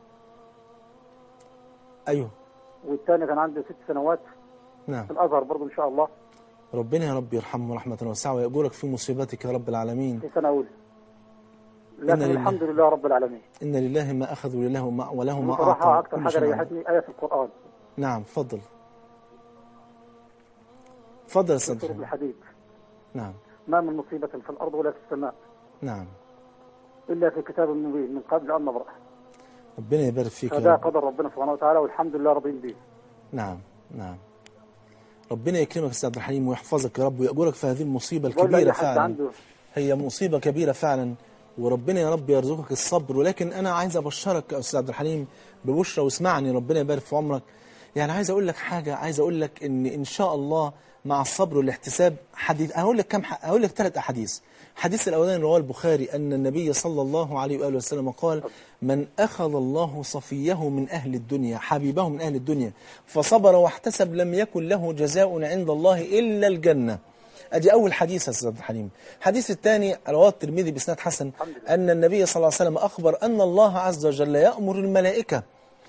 ايوه والثاني كان عنده ست سنوات نعم في الازهر برضه ان شاء الله ربنا يا رب يرحمه رحمة واسعة ويأجرك في مصيبتك يا رب العالمين في سنه اولى إن لكن لله. الحمد لله رب العالمين إن لله ما أخذ ولله ما وله ما بصراحه أعطى اكثر كل حاجه شيء عنده. ريحتني ايه في القران نعم تفضل تفضل يا في أستاذ سوره محمد. الحديد نعم ما من مصيبه في الارض ولا في السماء نعم الا في كتاب مبين من قبل ان نبرأ ربنا يبارك فيك يا فده رب قدر ربنا سبحانه وتعالى والحمد لله راضيين به نعم نعم ربنا يكرمك يا أستاذ عبد الحليم ويحفظك يا رب ويأجرك في هذه المصيبة بقول الكبيرة لاي حد فعلا عنده هي مصيبة كبيرة فعلا وربنا يا رب يرزقك الصبر ولكن أنا عايز أبشرك يا أستاذ عبد الحليم ببشرى واسمعني ربنا يبارك في عمرك يعني عايز أقول لك حاجة عايز أقول لك إن إن شاء الله مع الصبر والاحتساب حديث هقول لك كم ح- هقول لك ثلاث أحاديث الحديث الأولاني رواه البخاري أن النبي صلى الله عليه وآله وسلم قال من أخذ الله صفيه من أهل الدنيا حبيبه من أهل الدنيا فصبر واحتسب لم يكن له جزاء عند الله إلا الجنة ادي اول حديث يا استاذ عبد الحليم الحديث الثاني رواه الترمذي باسناد حسن ان النبي صلى الله عليه وسلم اخبر ان الله عز وجل يامر الملائكه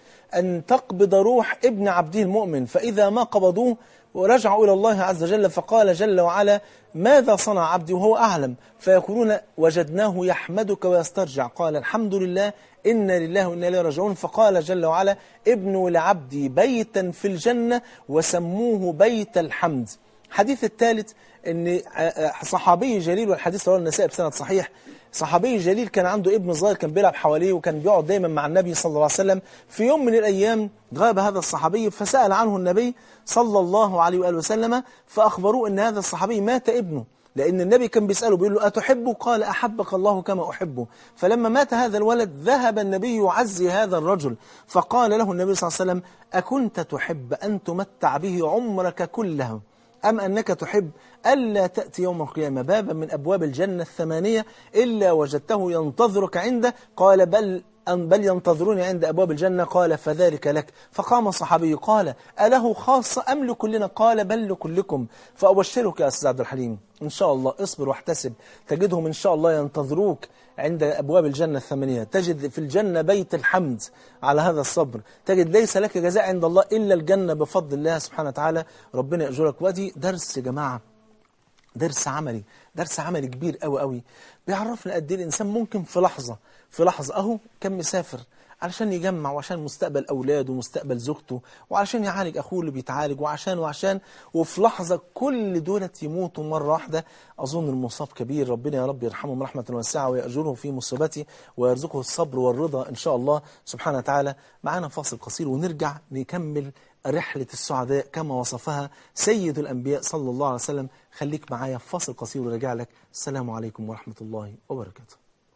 أن تقبض روح ابن عبده المؤمن فإذا ما قبضوه ورجعوا إلى الله عز وجل فقال جل وعلا ماذا صنع عبدي وهو أعلم فيقولون وجدناه يحمدك ويسترجع قال الحمد لله إنا لله وإنا إليه راجعون فقال جل وعلا ابنوا لعبدي بيتا في الجنة وسموه بيت الحمد الحديث الثالث ان صحابي جليل والحديث رواه النسائي بسند صحيح صحابي جليل كان عنده ابن صغير كان بيلعب حواليه وكان بيقعد دايما مع النبي صلى الله عليه وسلم في يوم من الايام غاب هذا الصحابي فسال عنه النبي صلى الله عليه واله وسلم فاخبروه ان هذا الصحابي مات ابنه لأن النبي كان بيسأله بيقول له أتحبه قال أحبك الله كما أحبه فلما مات هذا الولد ذهب النبي يعزي هذا الرجل فقال له النبي صلى الله عليه وسلم أكنت تحب أن تمتع به عمرك كله أم أنك تحب ألا تأتي يوم القيامة بابا من أبواب الجنة الثمانية إلا وجدته ينتظرك عنده قال بل أن بل ينتظروني عند أبواب الجنة قال فذلك لك فقام الصحابي قال أله خاصة أم لكلنا قال بل لكلكم فأبشرك يا أستاذ عبد الحليم إن شاء الله اصبر واحتسب تجدهم إن شاء الله ينتظروك عند أبواب الجنة الثمانية تجد في الجنة بيت الحمد على هذا الصبر تجد ليس لك جزاء عند الله إلا الجنة بفضل الله سبحانه وتعالى ربنا يأجرك وادي درس يا جماعة درس عملي درس عملي كبير قوي قوي بيعرفنا قد ايه الانسان ممكن في لحظه في لحظه اهو كان مسافر علشان يجمع وعشان مستقبل اولاده ومستقبل زوجته وعشان يعالج اخوه اللي بيتعالج وعشان وعشان وفي لحظه كل دولت يموتوا مره واحده اظن المصاب كبير ربنا يا رب يرحمه رحمه واسعه ويأجره في مصيبته ويرزقه الصبر والرضا ان شاء الله سبحانه وتعالى معانا فاصل قصير ونرجع نكمل رحلة السعداء كما وصفها سيد الأنبياء صلى الله عليه وسلم خليك معايا في فاصل قصير وراجع لك السلام عليكم ورحمة الله وبركاته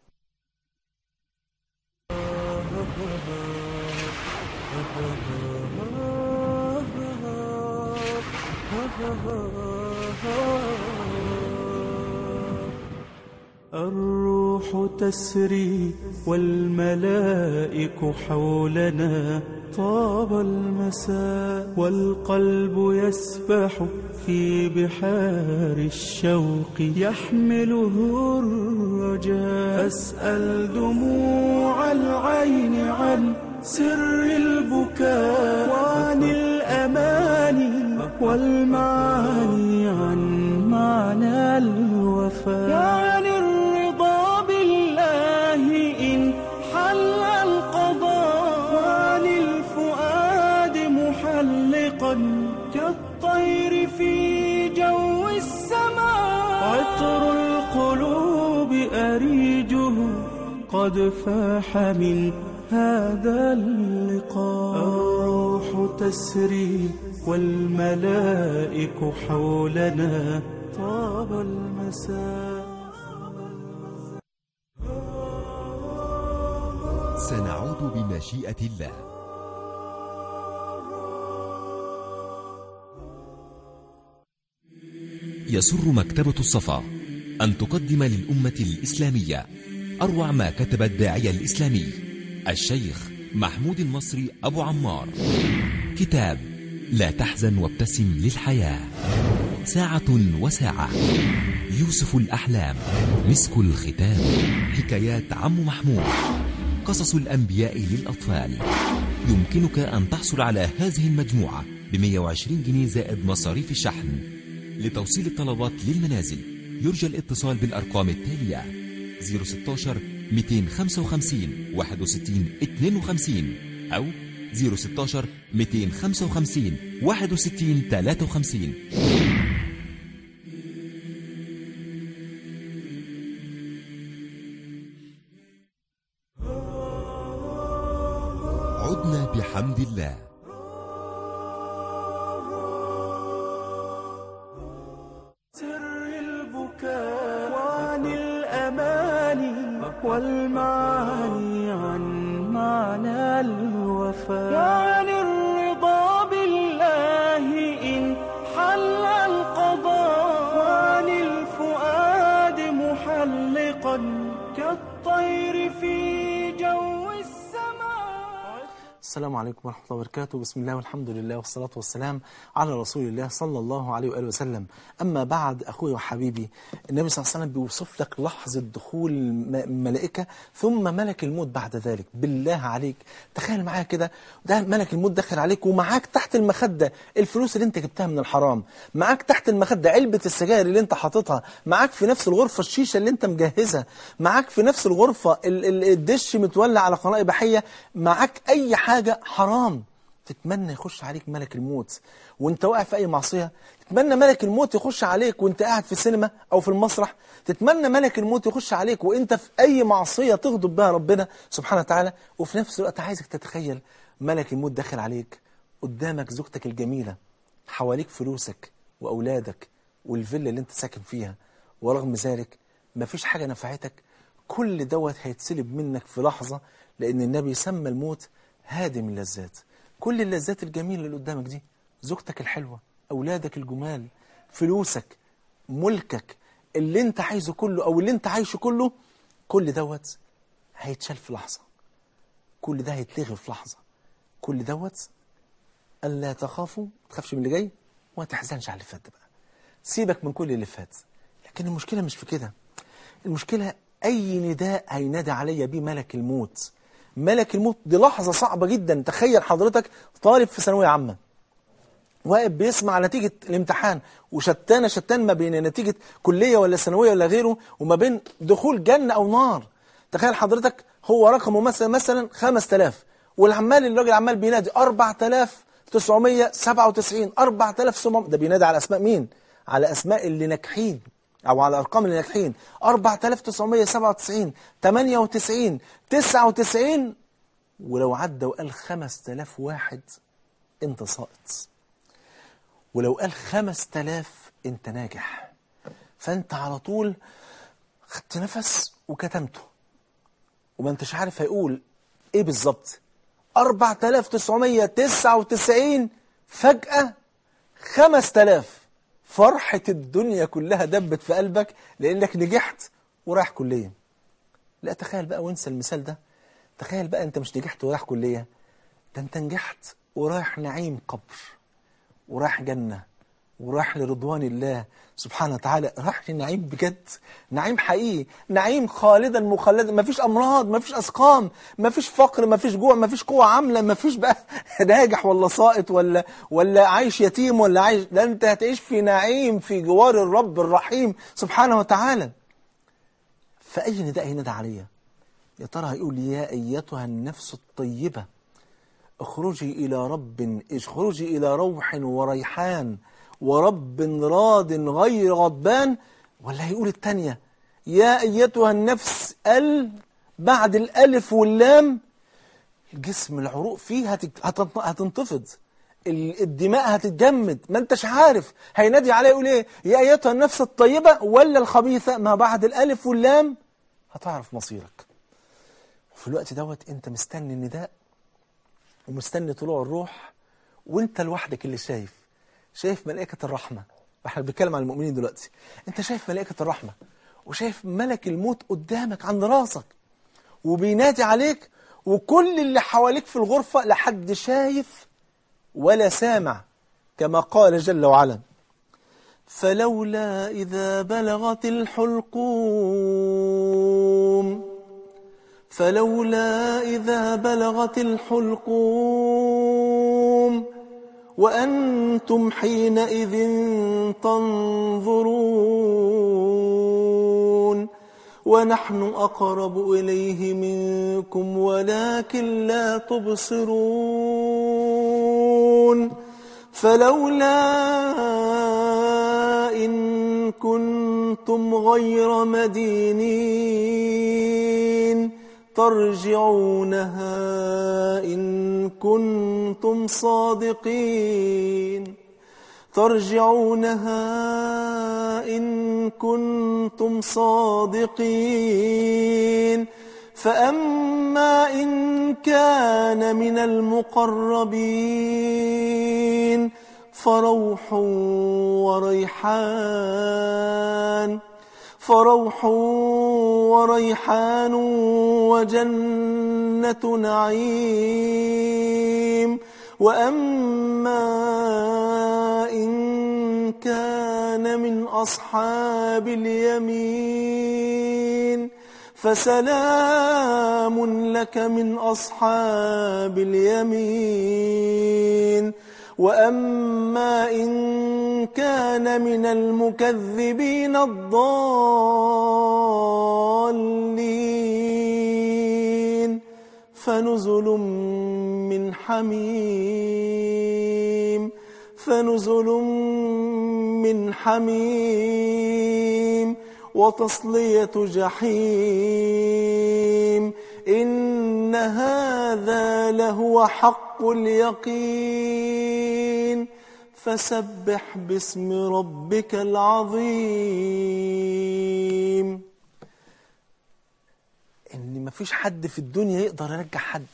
الروح تسري والملائك حولنا طاب المساء والقلب يسبح في بحار الشوق يحمله الرجاء أسأل دموع العين عن سر البكاء وعن الأماني والمعاني عن معنى الوفاء وعن الرضا بالله إن حل القضاء وعن الفؤاد محلقا كالطير في جو السماء عطر القلوب أريجه قد فاح من هذا اللقاء الروح تسري والملائك حولنا طاب المساء سنعود بمشيئة الله يسر مكتبة الصفا أن تقدم للأمة الإسلامية أروع ما كتب الداعية الإسلامي الشيخ محمود المصري أبو عمار كتاب لا تحزن وابتسم للحياة ساعة وساعة يوسف الأحلام مسك الختام حكايات عم محمود قصص الأنبياء للأطفال يمكنك أن تحصل على هذه المجموعة ب 120 جنيه زائد مصاريف الشحن لتوصيل الطلبات للمنازل يرجى الاتصال بالأرقام التالية 016 255 61 52 أو 016 255 61 53 عدنا بحمد الله سر البكاء وعن الأماني والمعاني عن معنى الوفاء وعن الرضا بالله إن حل القضاء وعن الفؤاد محلقا كالطير في جو السماء السلام عليكم ورحمة الله وبركاته بسم الله والحمد لله والصلاة والسلام على رسول الله صلى الله عليه وآله وسلم أما بعد أخوي وحبيبي النبي صلى الله عليه وسلم بيوصف لك لحظة دخول الملائكة ثم ملك الموت بعد ذلك بالله عليك تخيل معايا كده ده ملك الموت دخل عليك ومعاك تحت المخدة الفلوس اللي انت جبتها من الحرام معاك تحت المخدة علبة السجاير اللي انت حاططها معاك في نفس الغرفة الشيشة اللي انت مجهزها معاك في نفس الغرفة ال- ال- الدش متولع على قناة إباحية معاك أي حاجة حرام تتمنى يخش عليك ملك الموت وانت واقع في اي معصيه تتمنى ملك الموت يخش عليك وانت قاعد في السينما او في المسرح تتمنى ملك الموت يخش عليك وانت في اي معصيه تغضب بها ربنا سبحانه وتعالى وفي نفس الوقت عايزك تتخيل ملك الموت داخل عليك قدامك زوجتك الجميله حواليك فلوسك واولادك والفيلا اللي انت ساكن فيها ورغم ذلك مفيش حاجه نفعتك كل دوت هيتسلب منك في لحظه لان النبي سمى الموت هادم اللذات كل اللذات الجميلة اللي قدامك دي زوجتك الحلوة أولادك الجمال فلوسك ملكك اللي انت عايزه كله أو اللي انت عايشه كله كل دوت هيتشال في لحظة كل ده هيتلغي في لحظة كل دوت ألا تخافوا ما تخافش من اللي جاي وما تحزنش على اللي فات ده بقى سيبك من كل اللي فات لكن المشكلة مش في كده المشكلة أي نداء هينادي عليا بيه ملك الموت ملك الموت دي لحظة صعبة جدا تخيل حضرتك طالب في ثانوية عامة واقف بيسمع نتيجة الامتحان وشتان شتان ما بين نتيجة كلية ولا ثانوية ولا غيره وما بين دخول جنة أو نار تخيل حضرتك هو رقمه مثلا مثلا 5000 والعمال الراجل عمال بينادي 4997 4700 ده بينادي على أسماء مين؟ على أسماء اللي ناجحين أو على أرقام اللي ناجحين 4997 98 99 ولو عدى وقال 5000 واحد انت ساقط ولو قال خمس تلاف انت ناجح فانت على طول خدت نفس وكتمته وما انتش عارف هيقول ايه بالظبط 4999 فجأة 5000 فرحة الدنيا كلها دبت في قلبك لأنك نجحت ورايح كلية لا تخيل بقى وانسى المثال ده تخيل بقى انت مش نجحت ورايح كلية ده انت نجحت ورايح نعيم قبر ورايح جنة ورايح لرضوان الله سبحانه وتعالى رايح لنعيم بجد نعيم حقيقي نعيم خالدا مخلدا مفيش امراض مفيش اسقام مفيش فقر مفيش جوع مفيش قوه عامله مفيش بقى ناجح ولا ساقط ولا ولا عايش يتيم ولا عايش ده انت هتعيش في نعيم في جوار الرب الرحيم سبحانه وتعالى فاي نداء ينادى عليا يا ترى هيقول يا ايتها النفس الطيبه اخرجي إلى رب اخرجي إلى روح وريحان ورب راض غير غضبان ولا هيقول التانية يا أيتها النفس ال بعد الألف واللام الجسم العروق فيه هتك- هتنط- هتنتفض ال- الدماء هتتجمد ما انتش عارف هينادي عليه يقول ايه يا ايتها النفس الطيبة ولا الخبيثة ما بعد الالف واللام هتعرف مصيرك وفي الوقت دوت انت مستني النداء ومستني طلوع الروح وانت لوحدك اللي شايف شايف ملائكة الرحمة احنا بنتكلم عن المؤمنين دلوقتي انت شايف ملائكة الرحمة وشايف ملك الموت قدامك عند راسك وبينادي عليك وكل اللي حواليك في الغرفة لا حد شايف ولا سامع كما قال جل وعلا فلولا إذا بلغت الحلقوم فلولا إذا بلغت الحلقوم وأنتم حينئذ تنظرون ونحن أقرب إليه منكم ولكن لا تبصرون فلولا إن كنتم غير مدينين ترجعونها إن كنتم صادقين ترجعونها إن كنتم صادقين فأما إن كان من المقربين فروح وريحان فروح وريحان وجنة نعيم وأما إن كان من أصحاب اليمين فسلام لك من أصحاب اليمين وأما إن كان من المكذبين الضالين فنزل من حميم فنزل من حميم وتصلية جحيم إن هذا لهو حق اليقين فسبح باسم ربك العظيم ان مفيش حد في الدنيا يقدر يرجع حد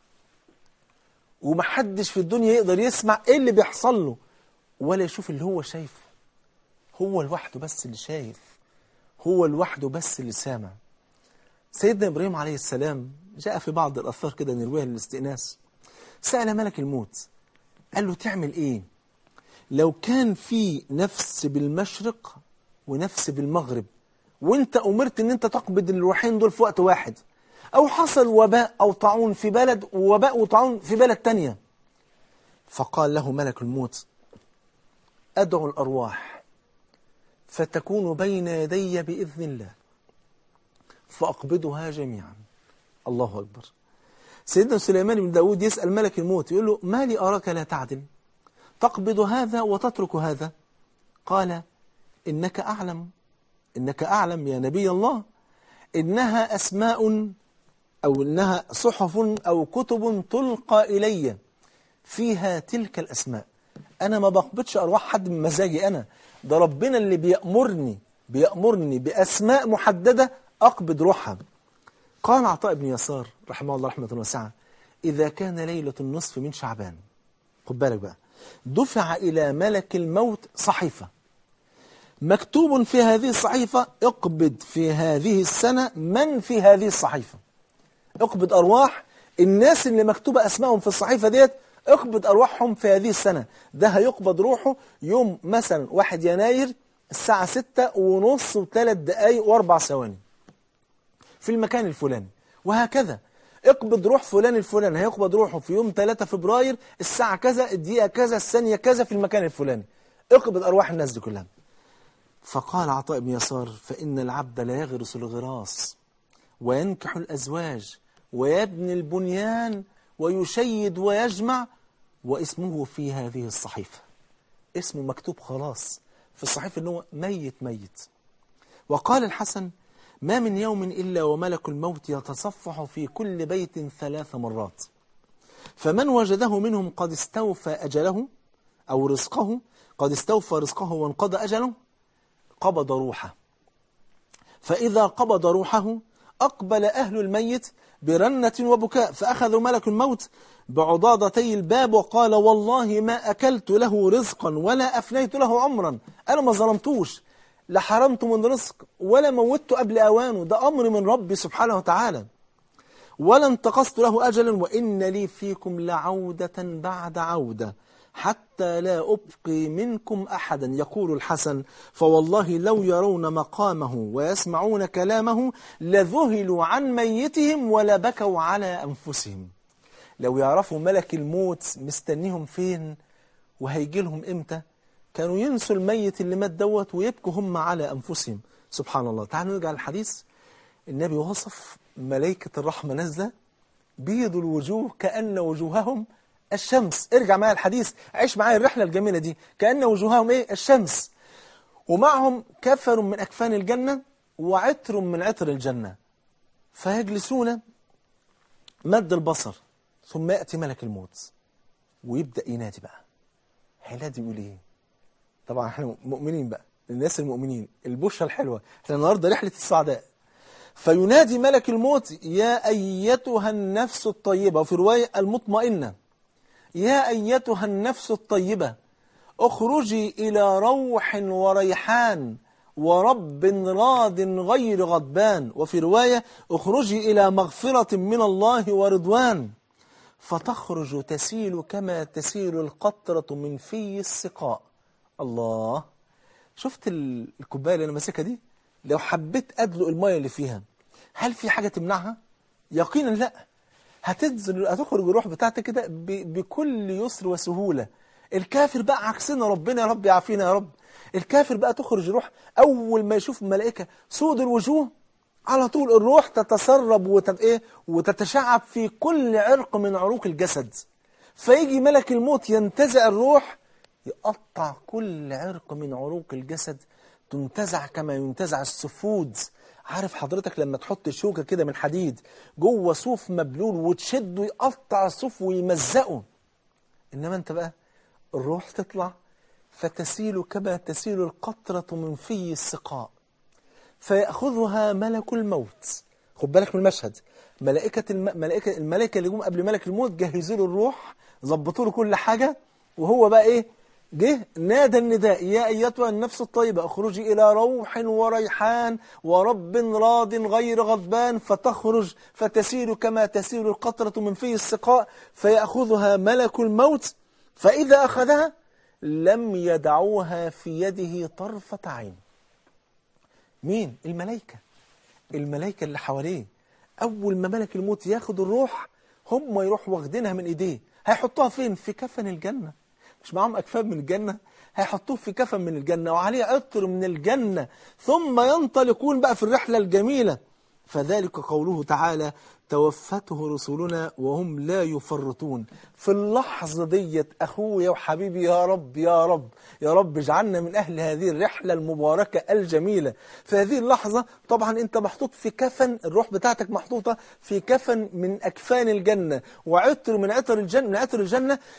ومحدش في الدنيا يقدر يسمع ايه اللي بيحصل له ولا يشوف اللي هو شايفه هو لوحده بس اللي شايف هو لوحده بس اللي سامع سيدنا إبراهيم عليه السلام جاء في بعض الأثار كده نرويها للاستئناس سأل ملك الموت قال له تعمل إيه لو كان في نفس بالمشرق ونفس بالمغرب وانت أمرت ان انت تقبض الروحين دول في وقت واحد أو حصل وباء أو طاعون في بلد ووباء وطاعون في بلد تانية فقال له ملك الموت أدعو الأرواح فتكون بين يدي بإذن الله فأقبضها جميعا الله أكبر سيدنا سليمان بن داود يسأل ملك الموت يقول له ما لي أراك لا تعدل تقبض هذا وتترك هذا قال إنك أعلم إنك أعلم يا نبي الله إنها أسماء أو إنها صحف أو كتب تلقى إلي فيها تلك الأسماء أنا ما بقبضش أرواح حد من مزاجي أنا ده ربنا اللي بيأمرني بيأمرني بأسماء محددة أقبض روحها قال عطاء بن يسار رحمه الله رحمة واسعة إذا كان ليلة النصف من شعبان خد بالك بقى دفع إلى ملك الموت صحيفة مكتوب في هذه الصحيفة اقبض في هذه السنة من في هذه الصحيفة اقبض أرواح الناس اللي مكتوبة أسمائهم في الصحيفة ديت اقبض أرواحهم في هذه السنة ده هيقبض روحه يوم مثلا 1 يناير الساعة 6 ونص وثلاث دقايق واربع ثواني في المكان الفلاني وهكذا اقبض روح فلان الفلاني هيقبض روحه في يوم 3 فبراير الساعة كذا الدقيقة كذا الثانية كذا في المكان الفلاني اقبض أرواح الناس دي كلها فقال عطاء بن يسار فإن العبد لا يغرس الغراس وينكح الأزواج ويبني البنيان ويشيد ويجمع واسمه في هذه الصحيفة اسمه مكتوب خلاص في الصحيفة أنه ميت ميت وقال الحسن ما من يوم إلا وملك الموت يتصفح في كل بيت ثلاث مرات فمن وجده منهم قد استوفى أجله أو رزقه قد استوفى رزقه وانقضى أجله قبض روحه فإذا قبض روحه أقبل أهل الميت برنة وبكاء فأخذوا ملك الموت بعضاضتي الباب وقال والله ما أكلت له رزقا ولا أفنيت له عمرا أنا ما ظلمتوش لا حرمت من رزق ولا موتت قبل أوانه ده أمر من ربي سبحانه وتعالى ولا انتقصت له أجلا وإن لي فيكم لعودة بعد عودة حتى لا أبقي منكم أحدا يقول الحسن فوالله لو يرون مقامه ويسمعون كلامه لذهلوا عن ميتهم ولبكوا على أنفسهم لو يعرفوا ملك الموت مستنيهم فين وهيجي لهم إمتى كانوا ينسوا الميت اللي مات دوت ويبكوا هم على أنفسهم سبحان الله تعالوا نرجع للحديث النبي وصف ملائكة الرحمة نازلة بيض الوجوه كأن وجوههم الشمس ارجع معايا الحديث عيش معايا الرحلة الجميلة دي كأن وجوههم ايه الشمس ومعهم كفر من أكفان الجنة وعطر من عطر الجنة فيجلسون مد البصر ثم يأتي ملك الموت ويبدأ ينادي بقى هينادي يقول ايه طبعا احنا مؤمنين بقى الناس المؤمنين البشرة الحلوة احنا النهاردة رحلة السعداء فينادي ملك الموت يا أيتها النفس الطيبة وفي رواية المطمئنة يا أيتها النفس الطيبة اخرجي إلى روح وريحان ورب راض غير غضبان وفي رواية اخرجي إلى مغفرة من الله ورضوان فتخرج تسيل كما تسيل القطرة من في السقاء الله شفت ال- الكوباية اللي أنا ماسكها دي لو حبيت أدلق المية اللي فيها هل في حاجة تمنعها؟ يقينا لا هتنزل هتخرج الروح بتاعتك كده ب- بكل يسر وسهولة الكافر بقى عكسنا ربنا يا رب يعافينا يا رب الكافر بقى تخرج الروح أول ما يشوف الملائكة سود الوجوه على طول الروح تتسرب وتت... إيه؟ وتتشعب في كل عرق من عروق الجسد فيجي ملك الموت ينتزع الروح يقطع كل عرق من عروق الجسد تنتزع كما ينتزع السفود عارف حضرتك لما تحط شوكة كده من حديد جوه صوف مبلول وتشده يقطع الصوف ويمزقه إنما أنت بقى الروح تطلع فتسيل كما تسيل القطرة من في السقاء فيأخذها ملك الموت خد بالك من المشهد ملائكة الم... ملائكة الملائكة اللي جم قبل ملك الموت جهزوا له الروح ظبطوا له كل حاجة وهو بقى إيه جه نادى النداء يا أيتها النفس الطيبة اخرجي إلى روح وريحان ورب راض غير غضبان فتخرج فتسير كما تسير القطرة من في السقاء فيأخذها ملك الموت فإذا أخذها لم يدعوها في يده طرفة عين مين؟ الملائكة الملائكة اللي حواليه أول ما ملك الموت ياخد الروح هم يروحوا واخدينها من إيديه هيحطوها فين؟ في كفن الجنة مش معاهم أكفان من الجنة هيحطوه في كفن من الجنة وعليه عطر من الجنة ثم ينطلقون بقى في الرحلة الجميلة فذلك قوله تعالى توفته رسلنا وهم لا يفرطون في اللحظة ديت أخويا وحبيبي يا رب يا رب يا رب اجعلنا من أهل هذه الرحلة المباركة الجميلة في هذه اللحظة طبعا أنت محطوط في كفن الروح بتاعتك محطوطة في كفن من أكفان الجنة وعطر من عطر الجنة من عطر الجنة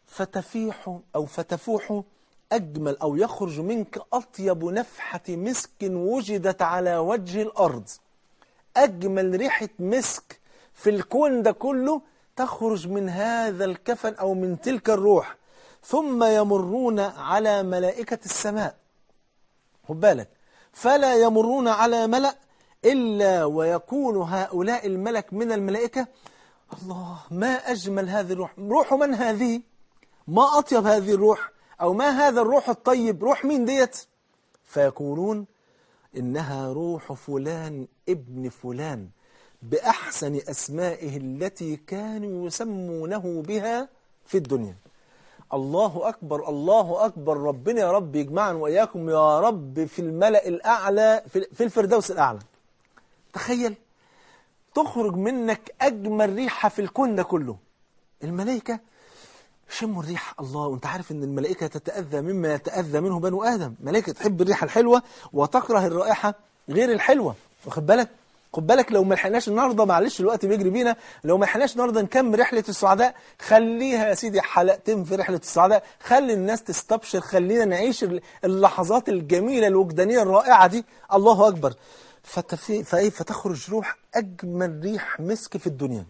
فتفيح أو فتفوح أجمل أو يخرج منك أطيب نفحة مسك وجدت على وجه الأرض أجمل ريحة مسك في الكون ده كله تخرج من هذا الكفن أو من تلك الروح ثم يمرون على ملائكة السماء خد بالك فلا يمرون على ملأ إلا ويكون هؤلاء الملك من الملائكة الله ما أجمل هذه الروح روح من هذه ما أطيب هذه الروح أو ما هذا الروح الطيب روح مين ديت فيقولون إنها روح فلان ابن فلان بأحسن أسمائه التي كانوا يسمونه بها في الدنيا الله أكبر الله أكبر ربنا يا رب يجمعنا وإياكم يا رب في الملأ الأعلى في في الفردوس الأعلى تخيل تخرج منك أجمل ريحة في الكون ده كله الملائكة شموا الريح الله وانت عارف ان الملائكة تتأذى مما يتأذى منه بنو آدم ملائكة تحب الريحة الحلوة وتكره الرائحة غير الحلوة واخد بالك خد بالك لو ما لحقناش النهارده معلش الوقت بيجري بينا لو ما لحقناش النهارده نكمل رحله السعداء خليها يا سيدي حلقتين في رحله السعداء خلي الناس تستبشر خلينا نعيش اللحظات الجميله الوجدانيه الرائعه دي الله اكبر فتفي فايه فتخرج روح اجمل ريح مسك في الدنيا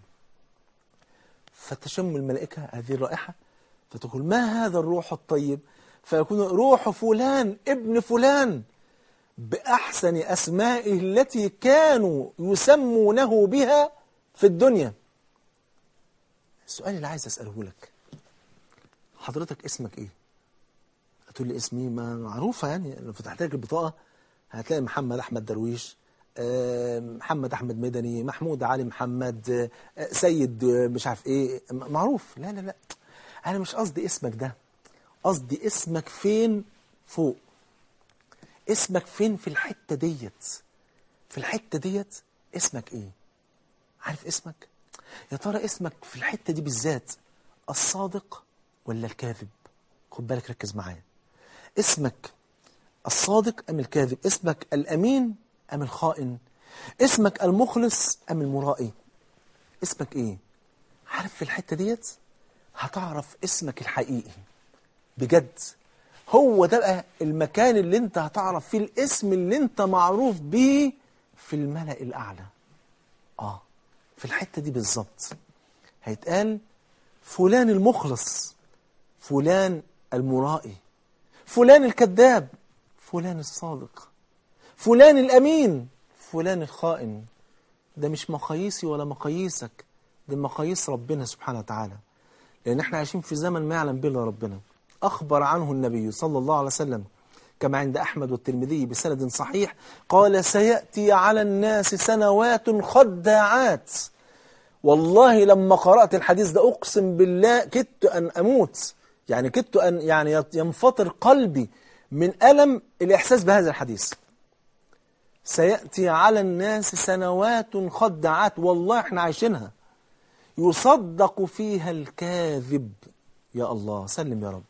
فتشم الملائكه هذه الرائحه فتقول ما هذا الروح الطيب فيكون روح فلان ابن فلان بأحسن أسمائه التي كانوا يسمونه بها في الدنيا السؤال اللي عايز أسأله لك حضرتك اسمك إيه؟ هتقول لي اسمي ما معروفة يعني لو فتحت لك البطاقة هتلاقي محمد أحمد درويش محمد أحمد مدني محمود علي محمد سيد مش عارف إيه معروف لا لا لا أنا مش قصدي اسمك ده قصدي اسمك فين فوق اسمك فين في الحتة ديت في الحتة ديت اسمك ايه عارف اسمك يا ترى اسمك في الحتة دي بالذات الصادق ولا الكاذب خد بالك ركز معايا اسمك الصادق ام الكاذب اسمك الامين ام الخائن اسمك المخلص ام المرائي اسمك ايه عارف في الحتة ديت هتعرف اسمك الحقيقي بجد هو ده بقى المكان اللي انت هتعرف فيه الاسم اللي انت معروف بيه في الملأ الأعلى اه في الحتة دي بالظبط هيتقال فلان المخلص فلان المرائي فلان الكذاب فلان الصادق فلان الأمين فلان الخائن ده مش مقاييسي ولا مقاييسك ده مقاييس ربنا سبحانه وتعالى لأن احنا عايشين في زمن ما يعلم به الا ربنا أخبر عنه النبي صلى الله عليه وسلم كما عند أحمد والترمذي بسند صحيح قال سيأتي على الناس سنوات خداعات والله لما قرأت الحديث ده أقسم بالله كدت أن أموت يعني كدت أن يعني ينفطر قلبي من ألم الإحساس بهذا الحديث سيأتي على الناس سنوات خداعات والله احنا عايشينها يصدق فيها الكاذب يا الله سلم يا رب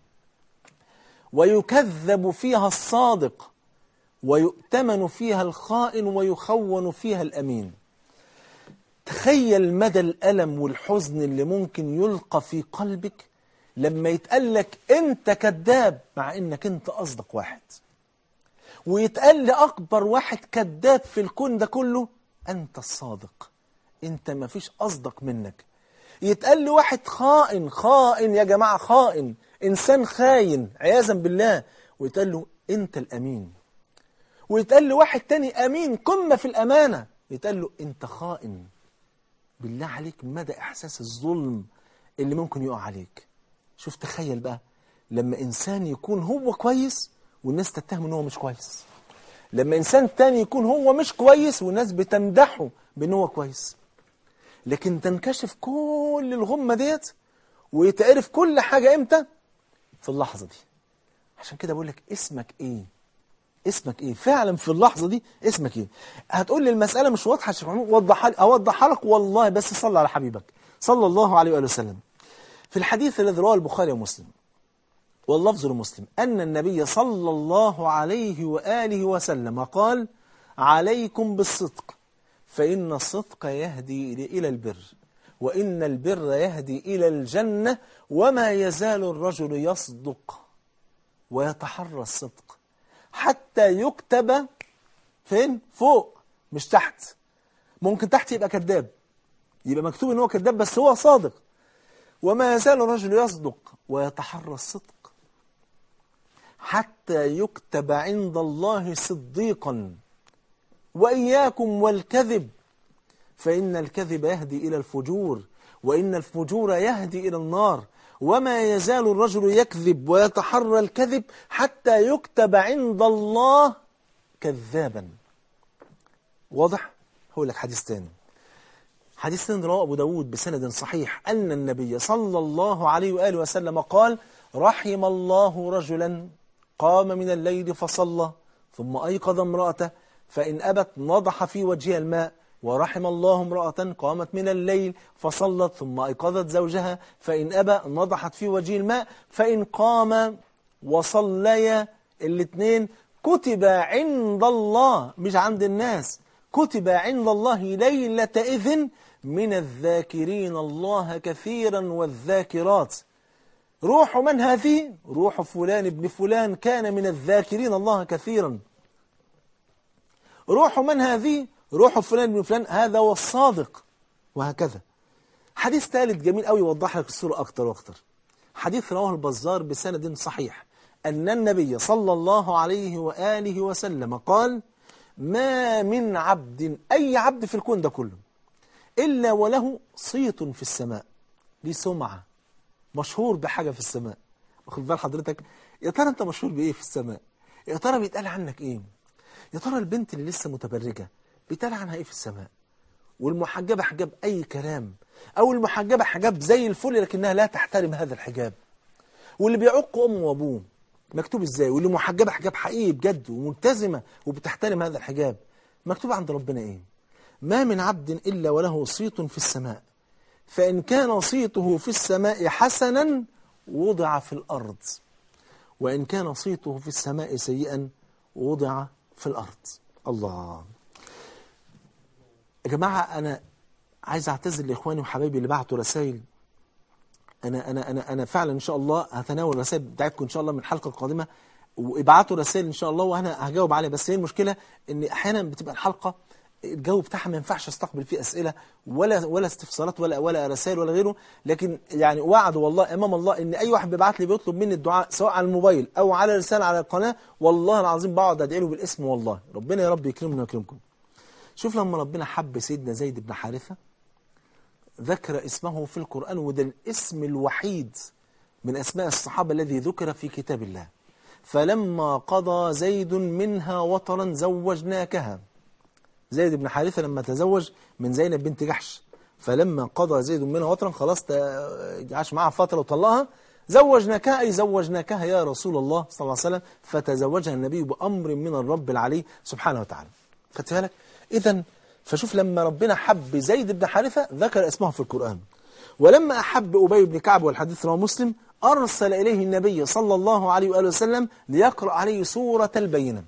ويكذب فيها الصادق ويؤتمن فيها الخائن ويخون فيها الأمين تخيل مدى الألم والحزن اللي ممكن يلقى في قلبك لما يتقال لك أنت كذاب مع أنك أنت أصدق واحد ويتقال لأكبر واحد كذاب في الكون ده كله أنت الصادق أنت ما فيش أصدق منك يتقال لواحد خائن خائن يا جماعة خائن إنسان خاين عياذا بالله ويتقال له أنت الأمين ويتقال لواحد تاني أمين قمة في الأمانة يتقال له أنت خائن بالله عليك مدى إحساس الظلم اللي ممكن يقع عليك شوف تخيل بقى لما إنسان يكون هو كويس والناس تتهم ان هو مش كويس لما إنسان تاني يكون هو مش كويس والناس بتمدحه بأن هو كويس لكن تنكشف كل الغمة ديت ويتعرف كل حاجة إمتى في اللحظة دي عشان كده بقول لك اسمك إيه اسمك إيه فعلا في اللحظة دي اسمك إيه هتقول لي المسألة مش واضحة يا شيخ محمود وضحها لي أوضحها لك والله بس صلى على حبيبك صلى الله عليه وآله وسلم في الحديث الذي رواه البخاري ومسلم واللفظ لمسلم أن النبي صلى الله عليه وآله وسلم قال عليكم بالصدق فإن الصدق يهدي إلى البر وإن البر يهدي إلى الجنة وما يزال الرجل يصدق ويتحرى الصدق حتى يكتب فين فوق مش تحت ممكن تحت يبقى كذاب يبقى مكتوب ان هو كذاب بس هو صادق وما يزال الرجل يصدق ويتحرى الصدق حتى يكتب عند الله صديقا وإياكم والكذب فإن الكذب يهدي إلى الفجور وإن الفجور يهدي إلى النار وما يزال الرجل يكذب ويتحرى الكذب حتى يكتب عند الله كذابا واضح؟ هقول لك حديث تاني حديث تاني رواه أبو داود بسند صحيح أن النبي صلى الله عليه وآله وسلم قال رحم الله رجلا قام من الليل فصلى ثم أيقظ امرأته فإن أبت نضح في وجهها الماء ورحم الله امرأة قامت من الليل فصلت ثم أيقظت زوجها فإن أبى نضحت في وجه الماء فإن قام وصليا الاثنين كتب عند الله مش عند الناس كتب عند الله ليلة إذن من الذاكرين الله كثيرا والذاكرات روح من هذه؟ روح فلان ابن فلان كان من الذاكرين الله كثيرا روح من هذه؟ روح فلان ابن فلان هذا هو الصادق وهكذا حديث ثالث جميل قوي يوضح لك الصورة أكتر وأكتر حديث رواه البزار بسند صحيح أن النبي صلى الله عليه وآله وسلم قال ما من عبد أي عبد في الكون ده كله إلا وله صيت في السماء ليه سمعة مشهور بحاجة في السماء واخد بال حضرتك يا ترى أنت مشهور بإيه في السماء يا ترى بيتقال عنك إيه يا ترى البنت اللي لسه متبرجة بيتقال عنها إيه في السماء والمحجبة حجاب أي كلام أو المحجبة حجاب زي الفل لكنها لا تحترم هذا الحجاب واللي بيعق أمه وأبوه مكتوب إزاي واللي محجبة حجاب حقيقي بجد وملتزمة وبتحترم هذا الحجاب مكتوب عند ربنا إيه ما من عبد إلا وله صيت في السماء فإن كان صيته في السماء حسنا وضع في الأرض وإن كان صيته في السماء سيئا وضع في الأرض الله يا جماعة أنا عايز أعتذر لإخواني وحبايبي اللي بعتوا رسائل أنا أنا أنا أنا فعلا إن شاء الله هتناول الرسائل بتاعتكم إن شاء الله من الحلقة القادمة وابعتوا رسائل إن شاء الله وأنا هجاوب عليها بس هي المشكلة إن أحيانا بتبقى الحلقة الجو بتاعها ما ينفعش استقبل فيه اسئله ولا ولا استفسارات ولا ولا رسائل ولا غيره لكن يعني وعد والله امام الله ان اي واحد بيبعت لي بيطلب مني الدعاء سواء على الموبايل او على رساله على القناه والله العظيم بقعد ادعي له بالاسم والله ربنا يا رب يكرمنا ويكرمكم شوف لما ربنا حب سيدنا زيد بن حارثه ذكر اسمه في القران وده الاسم الوحيد من اسماء الصحابه الذي ذكر في كتاب الله فلما قضى زيد منها وطرا زوجناكها زيد بن حارثة لما تزوج من زينب بنت جحش فلما قضى زيد منها وطرا خلاص عاش معها فترة وطلقها زوجناكها أي زوجناكها يا رسول الله صلى الله عليه وسلم فتزوجها النبي بأمر من الرب العلي سبحانه وتعالى خدت بالك إذا فشوف لما ربنا حب زيد بن حارثة ذكر اسمه في القرآن ولما أحب أبي بن كعب والحديث رواه مسلم أرسل إليه النبي صلى الله عليه وآله وسلم ليقرأ عليه سورة البينة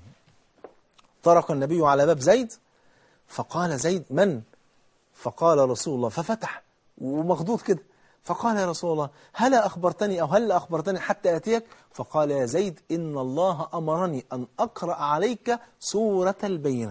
طرق النبي على باب زيد فقال زيد من فقال رسول الله ففتح ومخضوض كده فقال يا رسول الله هل أخبرتني أو هل أخبرتني حتى أتيك فقال يا زيد إن الله أمرني أن أقرأ عليك سورة البينة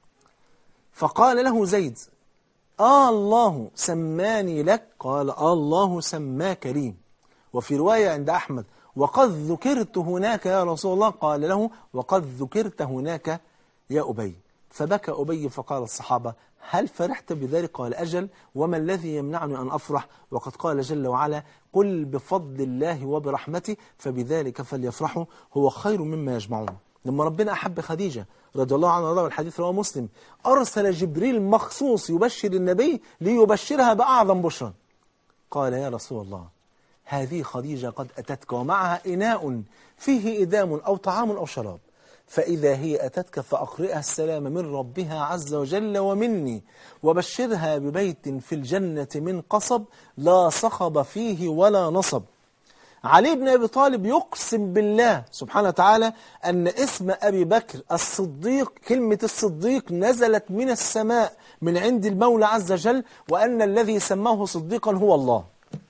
فقال له زيد آه الله سماني لك قال آه الله سماك لي وفي رواية عند أحمد وقد ذكرت هناك يا رسول الله قال له وقد ذكرت هناك يا أبي فبكى أبي فقال الصحابة هل فرحت بذلك قال أجل وما الذي يمنعني أن أفرح وقد قال جل وعلا قل بفضل الله وبرحمته فبذلك فليفرحوا هو خير مما يجمعون لما ربنا أحب خديجة رضي الله عنها وارضاها والحديث رواه مسلم أرسل جبريل مخصوص يبشر النبي ليبشرها بأعظم بشرى قال يا رسول الله هذه خديجة قد أتتك ومعها إناء فيه إدام أو طعام أو شراب فإذا هي أتتك فأقرئها السلام من ربها عز وجل ومني وبشرها ببيت في الجنة من قصب لا صخب فيه ولا نصب علي بن أبي طالب يقسم بالله سبحانه وتعالى أن اسم أبي بكر الصديق كلمة الصديق نزلت من السماء من عند المولى عز وجل وأن الذي سماه صديقا هو الله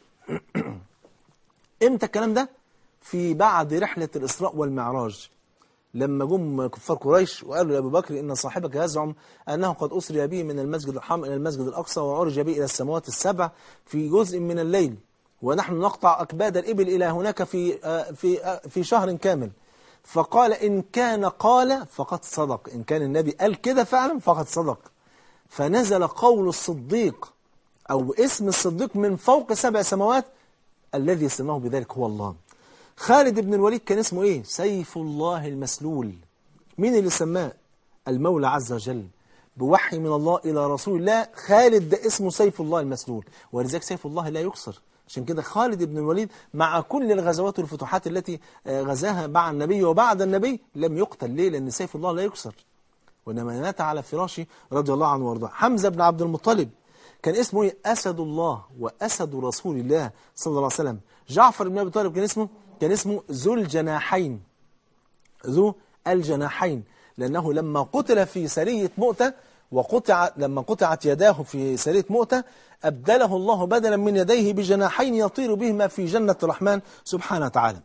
امتى الكلام ده في بعد رحلة الإسراء والمعراج لما جم كفار قريش وقالوا لأبي بكر إن صاحبك يزعم أنه قد أسري به من المسجد الحرام إلى المسجد الأقصى وعرج به إلى السماوات السبع في جزء من الليل ونحن نقطع أكباد الإبل إلى هناك في آه، في آه، في شهر كامل فقال إن كان قال فقد صدق إن كان النبي قال كده فعلا فقد صدق فنزل قول الصديق أو اسم الصديق من فوق سبع سماوات الذي سماه بذلك هو الله خالد بن الوليد كان اسمه ايه سيف الله المسلول مين اللي سماه المولى عز وجل بوحي من الله إلى رسول الله خالد ده اسمه سيف الله المسلول ولذلك سيف الله لا يكسر عشان كده خالد بن الوليد مع كل الغزوات والفتوحات التي آه، غزاها مع النبي وبعد النبي لم يقتل ليه لأن سيف الله لا يكسر وإنما مات على فراشه رضي الله عنه وارضاه حمزة بن عبد المطلب كان اسمه ايه أسد الله وأسد رسول الله صلى الله عليه وسلم جعفر بن أبي طالب كان اسمه كان اسمه ذو الجناحين ذو الجناحين لأنه لما قتل في سرية مؤتة وقطع لما قطعت يداه في سرية مؤتة أبدله الله بدلا من يديه بجناحين يطير بهما في جنة الرحمن سبحانه وتعالى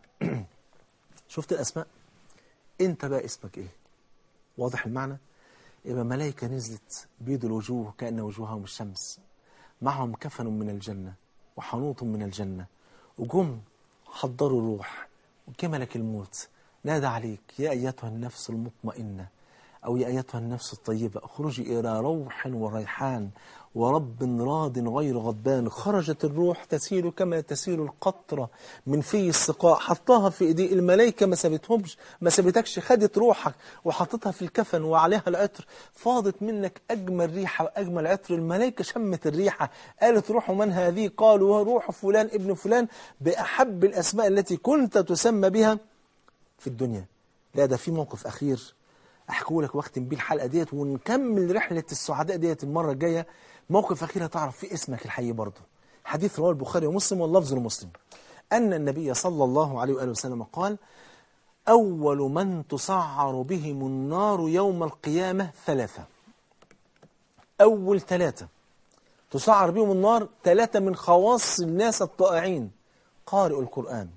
شفت الأسماء أنت بقى اسمك إيه واضح المعنى يبقى ملائكة نزلت بيض الوجوه كأن وجوههم الشمس معهم كفن من الجنة وحنوط من الجنة وجم حضروا الروح وجه ملك الموت نادى عليك يا أيتها النفس المطمئنة أو يا أيتها النفس الطيبة اخرجي إلى روح وريحان ورب راض غير غضبان خرجت الروح تسيل كما تسيل القطرة من في السقاء حطها في ايدي الملائكة ما سابتهمش ما سابتكش خدت روحك وحطتها في الكفن وعليها العطر فاضت منك أجمل ريحة وأجمل عطر الملائكة شمت الريحة قالت روح من هذه قالوا روح فلان ابن فلان بأحب الأسماء التي كنت تسمى بها في الدنيا لا ده في موقف أخير احكوا لك واختم بيه الحلقه ديت ونكمل رحله السعداء ديت المره الجايه موقف اخير هتعرف فيه اسمك الحقيقي برضه حديث رواه البخاري ومسلم واللفظ لمسلم ان النبي صلى الله عليه واله وسلم قال اول من تسعر بهم النار يوم القيامه ثلاثه اول ثلاثه تسعر بهم النار ثلاثه من خواص الناس الطائعين قارئ القران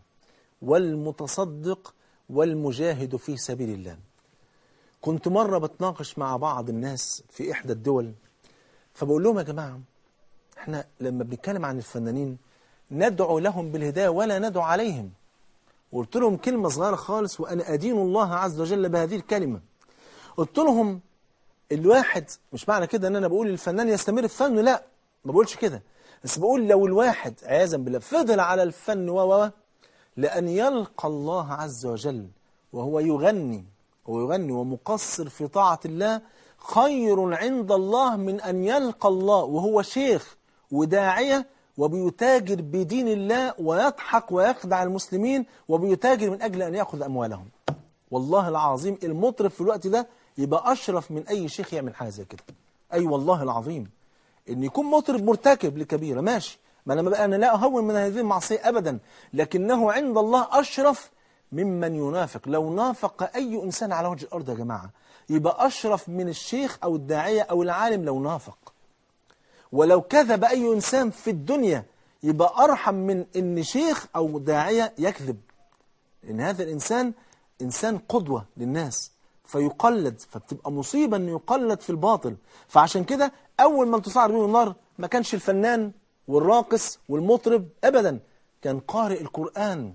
والمتصدق والمجاهد في سبيل الله كنت مرة بتناقش مع بعض الناس في إحدى الدول فبقول لهم يا جماعة احنا لما بنتكلم عن الفنانين ندعو لهم بالهداية ولا ندعو عليهم قلت لهم كلمة صغيرة خالص وأنا أدين الله عز وجل بهذه الكلمة قلت لهم الواحد مش معنى كده أن أنا بقول الفنان يستمر في فنه لا ما بقولش كده بس بقول لو الواحد عياذا بالله فضل على الفن و و لأن يلقى الله عز وجل وهو يغني ويغني ومقصر في طاعة الله خير عند الله من أن يلقى الله وهو شيخ وداعية وبيتاجر بدين الله ويضحك ويخدع المسلمين وبيتاجر من أجل أن يأخذ أموالهم والله العظيم المطرب في الوقت ده يبقى أشرف من أي شيخ يعمل حاجة زي كده أي أيوة والله العظيم إن يكون مطرب مرتكب لكبيرة ماشي ما أنا بقى أنا لا أهون من هذه المعصية أبدا لكنه عند الله أشرف ممن ينافق لو نافق أي إنسان على وجه الأرض يا جماعة يبقى أشرف من الشيخ أو الداعية أو العالم لو نافق ولو كذب أي إنسان في الدنيا يبقى أرحم من إن شيخ أو داعية يكذب لأن هذا الإنسان إنسان قدوة للناس فيقلد فبتبقى مصيبة أنه يقلد في الباطل فعشان كده أول من تصعر به النار ما كانش الفنان والراقص والمطرب أبدا كان قارئ القرآن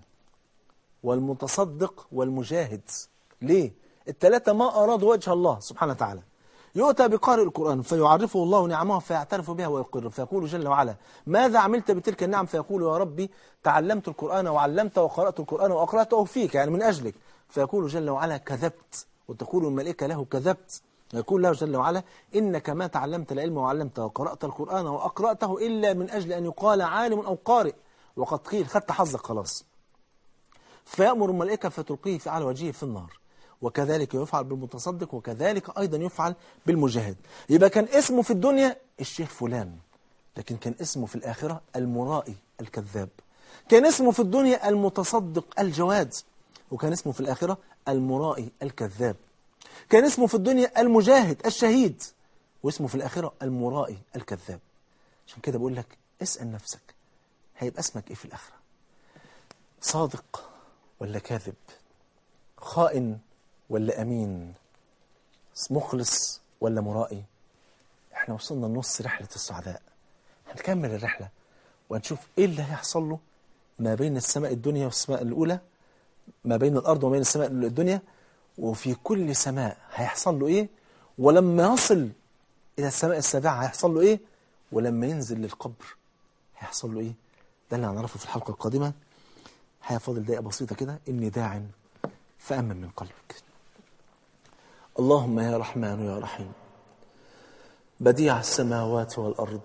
والمتصدق والمجاهد ليه؟ الثلاثة ما أرادوا وجه الله سبحانه وتعالى يؤتى بقارئ القرآن فيعرفه الله نعمه فيعترف بها ويقر فيقول جل وعلا ماذا عملت بتلك النعم فيقول يا ربي تعلمت القرآن وعلمت وقرأت القرآن وأقرأته فيك يعني من أجلك فيقول جل وعلا كذبت وتقول الملائكة له كذبت يقول له جل وعلا إنك ما تعلمت العلم وعلمت وقرأت القرآن وأقرأته إلا من أجل أن يقال عالم أو قارئ وقد قيل خدت حظك خلاص فيأمر الملائكة فتلقيه في على وجهه في النار وكذلك يفعل بالمتصدق وكذلك أيضا يفعل بالمجاهد يبقى كان اسمه في الدنيا الشيخ فلان لكن كان اسمه في الآخرة المرائي الكذاب كان اسمه في الدنيا المتصدق الجواد وكان اسمه في الآخرة المرائي الكذاب كان اسمه في الدنيا المجاهد الشهيد واسمه في الآخرة المرائي الكذاب عشان كده بقول لك اسأل نفسك هيبقى اسمك ايه في الآخرة صادق ولا كاذب خائن ولا أمين مخلص ولا مرائي احنا وصلنا لنص رحلة السعداء هنكمل الرحلة وهنشوف ايه اللي هيحصل له ما بين السماء الدنيا والسماء الأولى ما بين الأرض وما بين السماء الدنيا وفي كل سماء هيحصل له ايه ولما يصل إلى السماء السابعة هيحصل له ايه ولما ينزل للقبر هيحصل له ايه ده اللي هنعرفه في الحلقة القادمة هيفاضل دقيقة بسيطة كده إني داع فأمن من قلبك اللهم يا رحمن يا رحيم بديع السماوات والأرض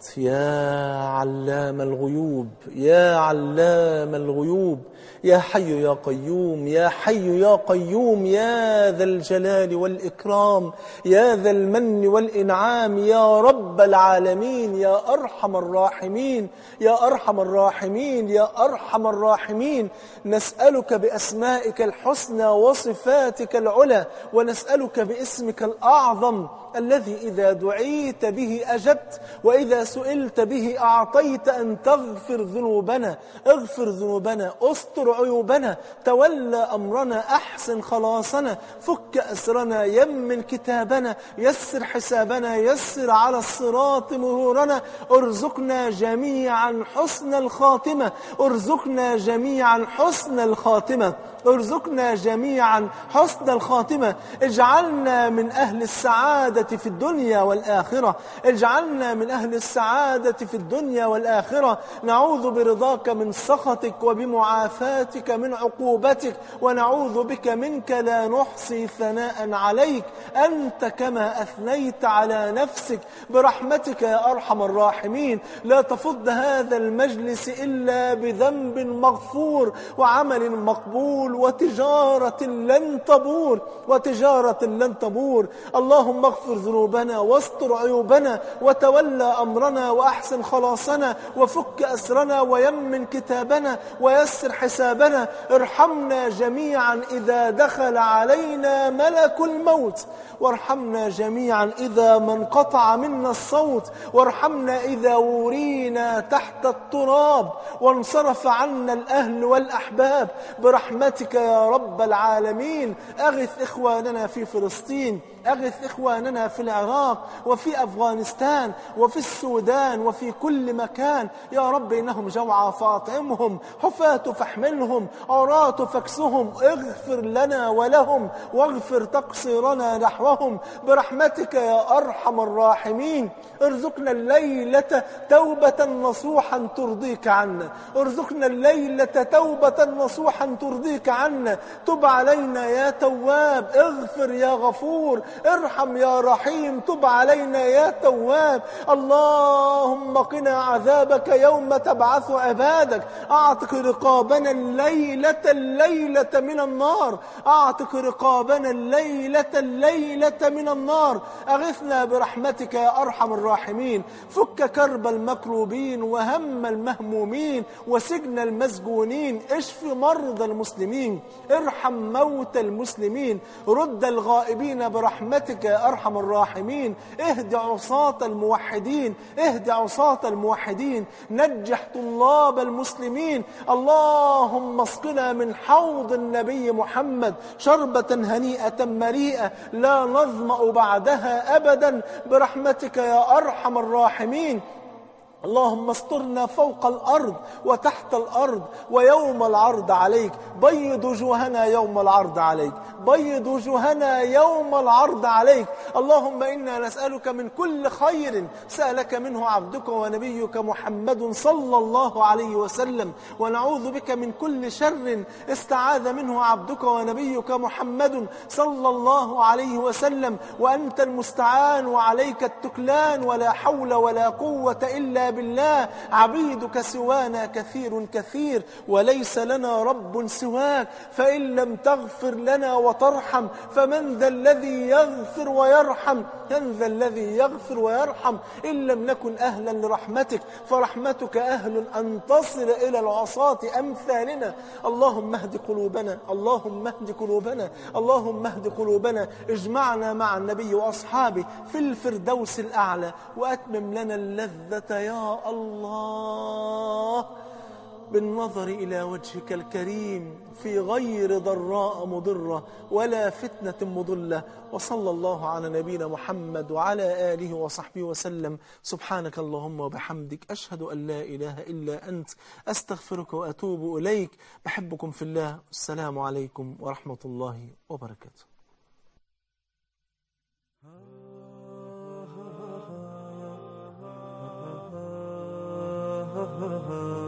يا علام الغيوب يا علام الغيوب يا حي يا قيوم يا حي يا قيوم يا ذا الجلال والإكرام يا ذا المن والإنعام يا رب العالمين يا أرحم الراحمين يا أرحم الراحمين يا أرحم الراحمين نسألك بأسمائك الحسنى وصفاتك العلى ونسألك باسمك الأعظم الذي إذا دعيت به أجبت وإذا سئلت به أعطيت أن تغفر ذنوبنا اغفر ذنوبنا استر عيوبنا تولى أمرنا أحسن خلاصنا فك أسرنا يمن كتابنا يسر حسابنا يسر على الصراط مرورنا ارزقنا جميعا حسن الخاتمة ارزقنا جميعا حسن الخاتمة ارزقنا جميعا حسن الخاتمة اجعلنا من أهل السعادة في الدنيا والآخرة اجعلنا من أهل السعادة في الدنيا والآخرة نعوذ برضاك من سخطك وبمعافاتك من عقوبتك ونعوذ بك منك لا نحصي ثناء عليك أنت كما أثنيت على نفسك برحمتك يا أرحم الراحمين لا تفض هذا المجلس إلا بذنب مغفور وعمل مقبول وتجارة لن تبور وتجارة لن تبور اللهم اغفر ذنوبنا واستر عيوبنا وتولى أمرنا وأحسن خلاصنا وفك أسرنا ويمن كتابنا ويسر حسابنا ارحمنا جميعا إذا دخل علينا ملك الموت وارحمنا جميعا إذا ما انقطع منا الصوت وارحمنا إذا ورينا تحت التراب وانصرف عنا الأهل والأحباب برحمتك يا رب العالمين أغث إخواننا في فلسطين أغث إخواننا في العراق وفي أفغانستان وفي السودان وفي كل مكان يا رب إنهم جوعى فاطعمهم حفاة فاحملهم عراة فاكسهم اغفر لنا ولهم واغفر تقصيرنا نحوهم برحمتك يا أرحم الراحمين ارزقنا الليلة توبة نصوحا ترضيك عنا ارزقنا الليلة توبة نصوحا ترضيك عنا تب علينا يا تواب اغفر يا غفور ارحم يا رحيم تب علينا يا تواب اللهم قنا عذابك يوم تبعث عبادك اعتق رقابنا الليلة الليلة من النار اعتق رقابنا الليلة الليلة من النار اغثنا برحمتك يا ارحم الراحمين فك كرب المكروبين وهم المهمومين وسجن المسجونين اشف مرضى المسلمين ارحم موتى المسلمين رد الغائبين برحمتك يا أرحم الراحمين اهد عصاة الموحدين اهد عصاة الموحدين نجح طلاب المسلمين اللهم اسقنا من حوض النبي محمد شربة هنيئة مريئة لا نظمأ بعدها أبدا برحمتك يا أرحم الراحمين اللهم استرنا فوق الأرض وتحت الأرض ويوم العرض عليك بيض وجوهنا يوم العرض عليك بيض وجوهنا يوم العرض عليك اللهم إنا نسألك من كل خير سألك منه عبدك ونبيك محمد صلى الله عليه وسلم ونعوذ بك من كل شر استعاذ منه عبدك ونبيك محمد صلى الله عليه وسلم وأنت المستعان وعليك التكلان ولا حول ولا قوة إلا بالله عبيدك سوانا كثير كثير وليس لنا رب سواك فإن لم تغفر لنا وترحم فمن ذا الذي يغفر ويرحم من ذا الذي يغفر ويرحم إن لم نكن أهلا لرحمتك فرحمتك أهل أن تصل إلى العصاة أمثالنا اللهم اهد قلوبنا اللهم اهد قلوبنا اللهم اهد قلوبنا اجمعنا مع النبي وأصحابه في الفردوس الأعلى وأتمم لنا اللذة يا الله بالنظر إلى وجهك الكريم في غير ضراء مضرة ولا فتنة مضلة وصلى الله على نبينا محمد وعلى آله وصحبه وسلم سبحانك اللهم وبحمدك أشهد أن لا إله إلا أنت أستغفرك وأتوب إليك بحبكم في الله السلام عليكم ورحمة الله وبركاته ha ha ha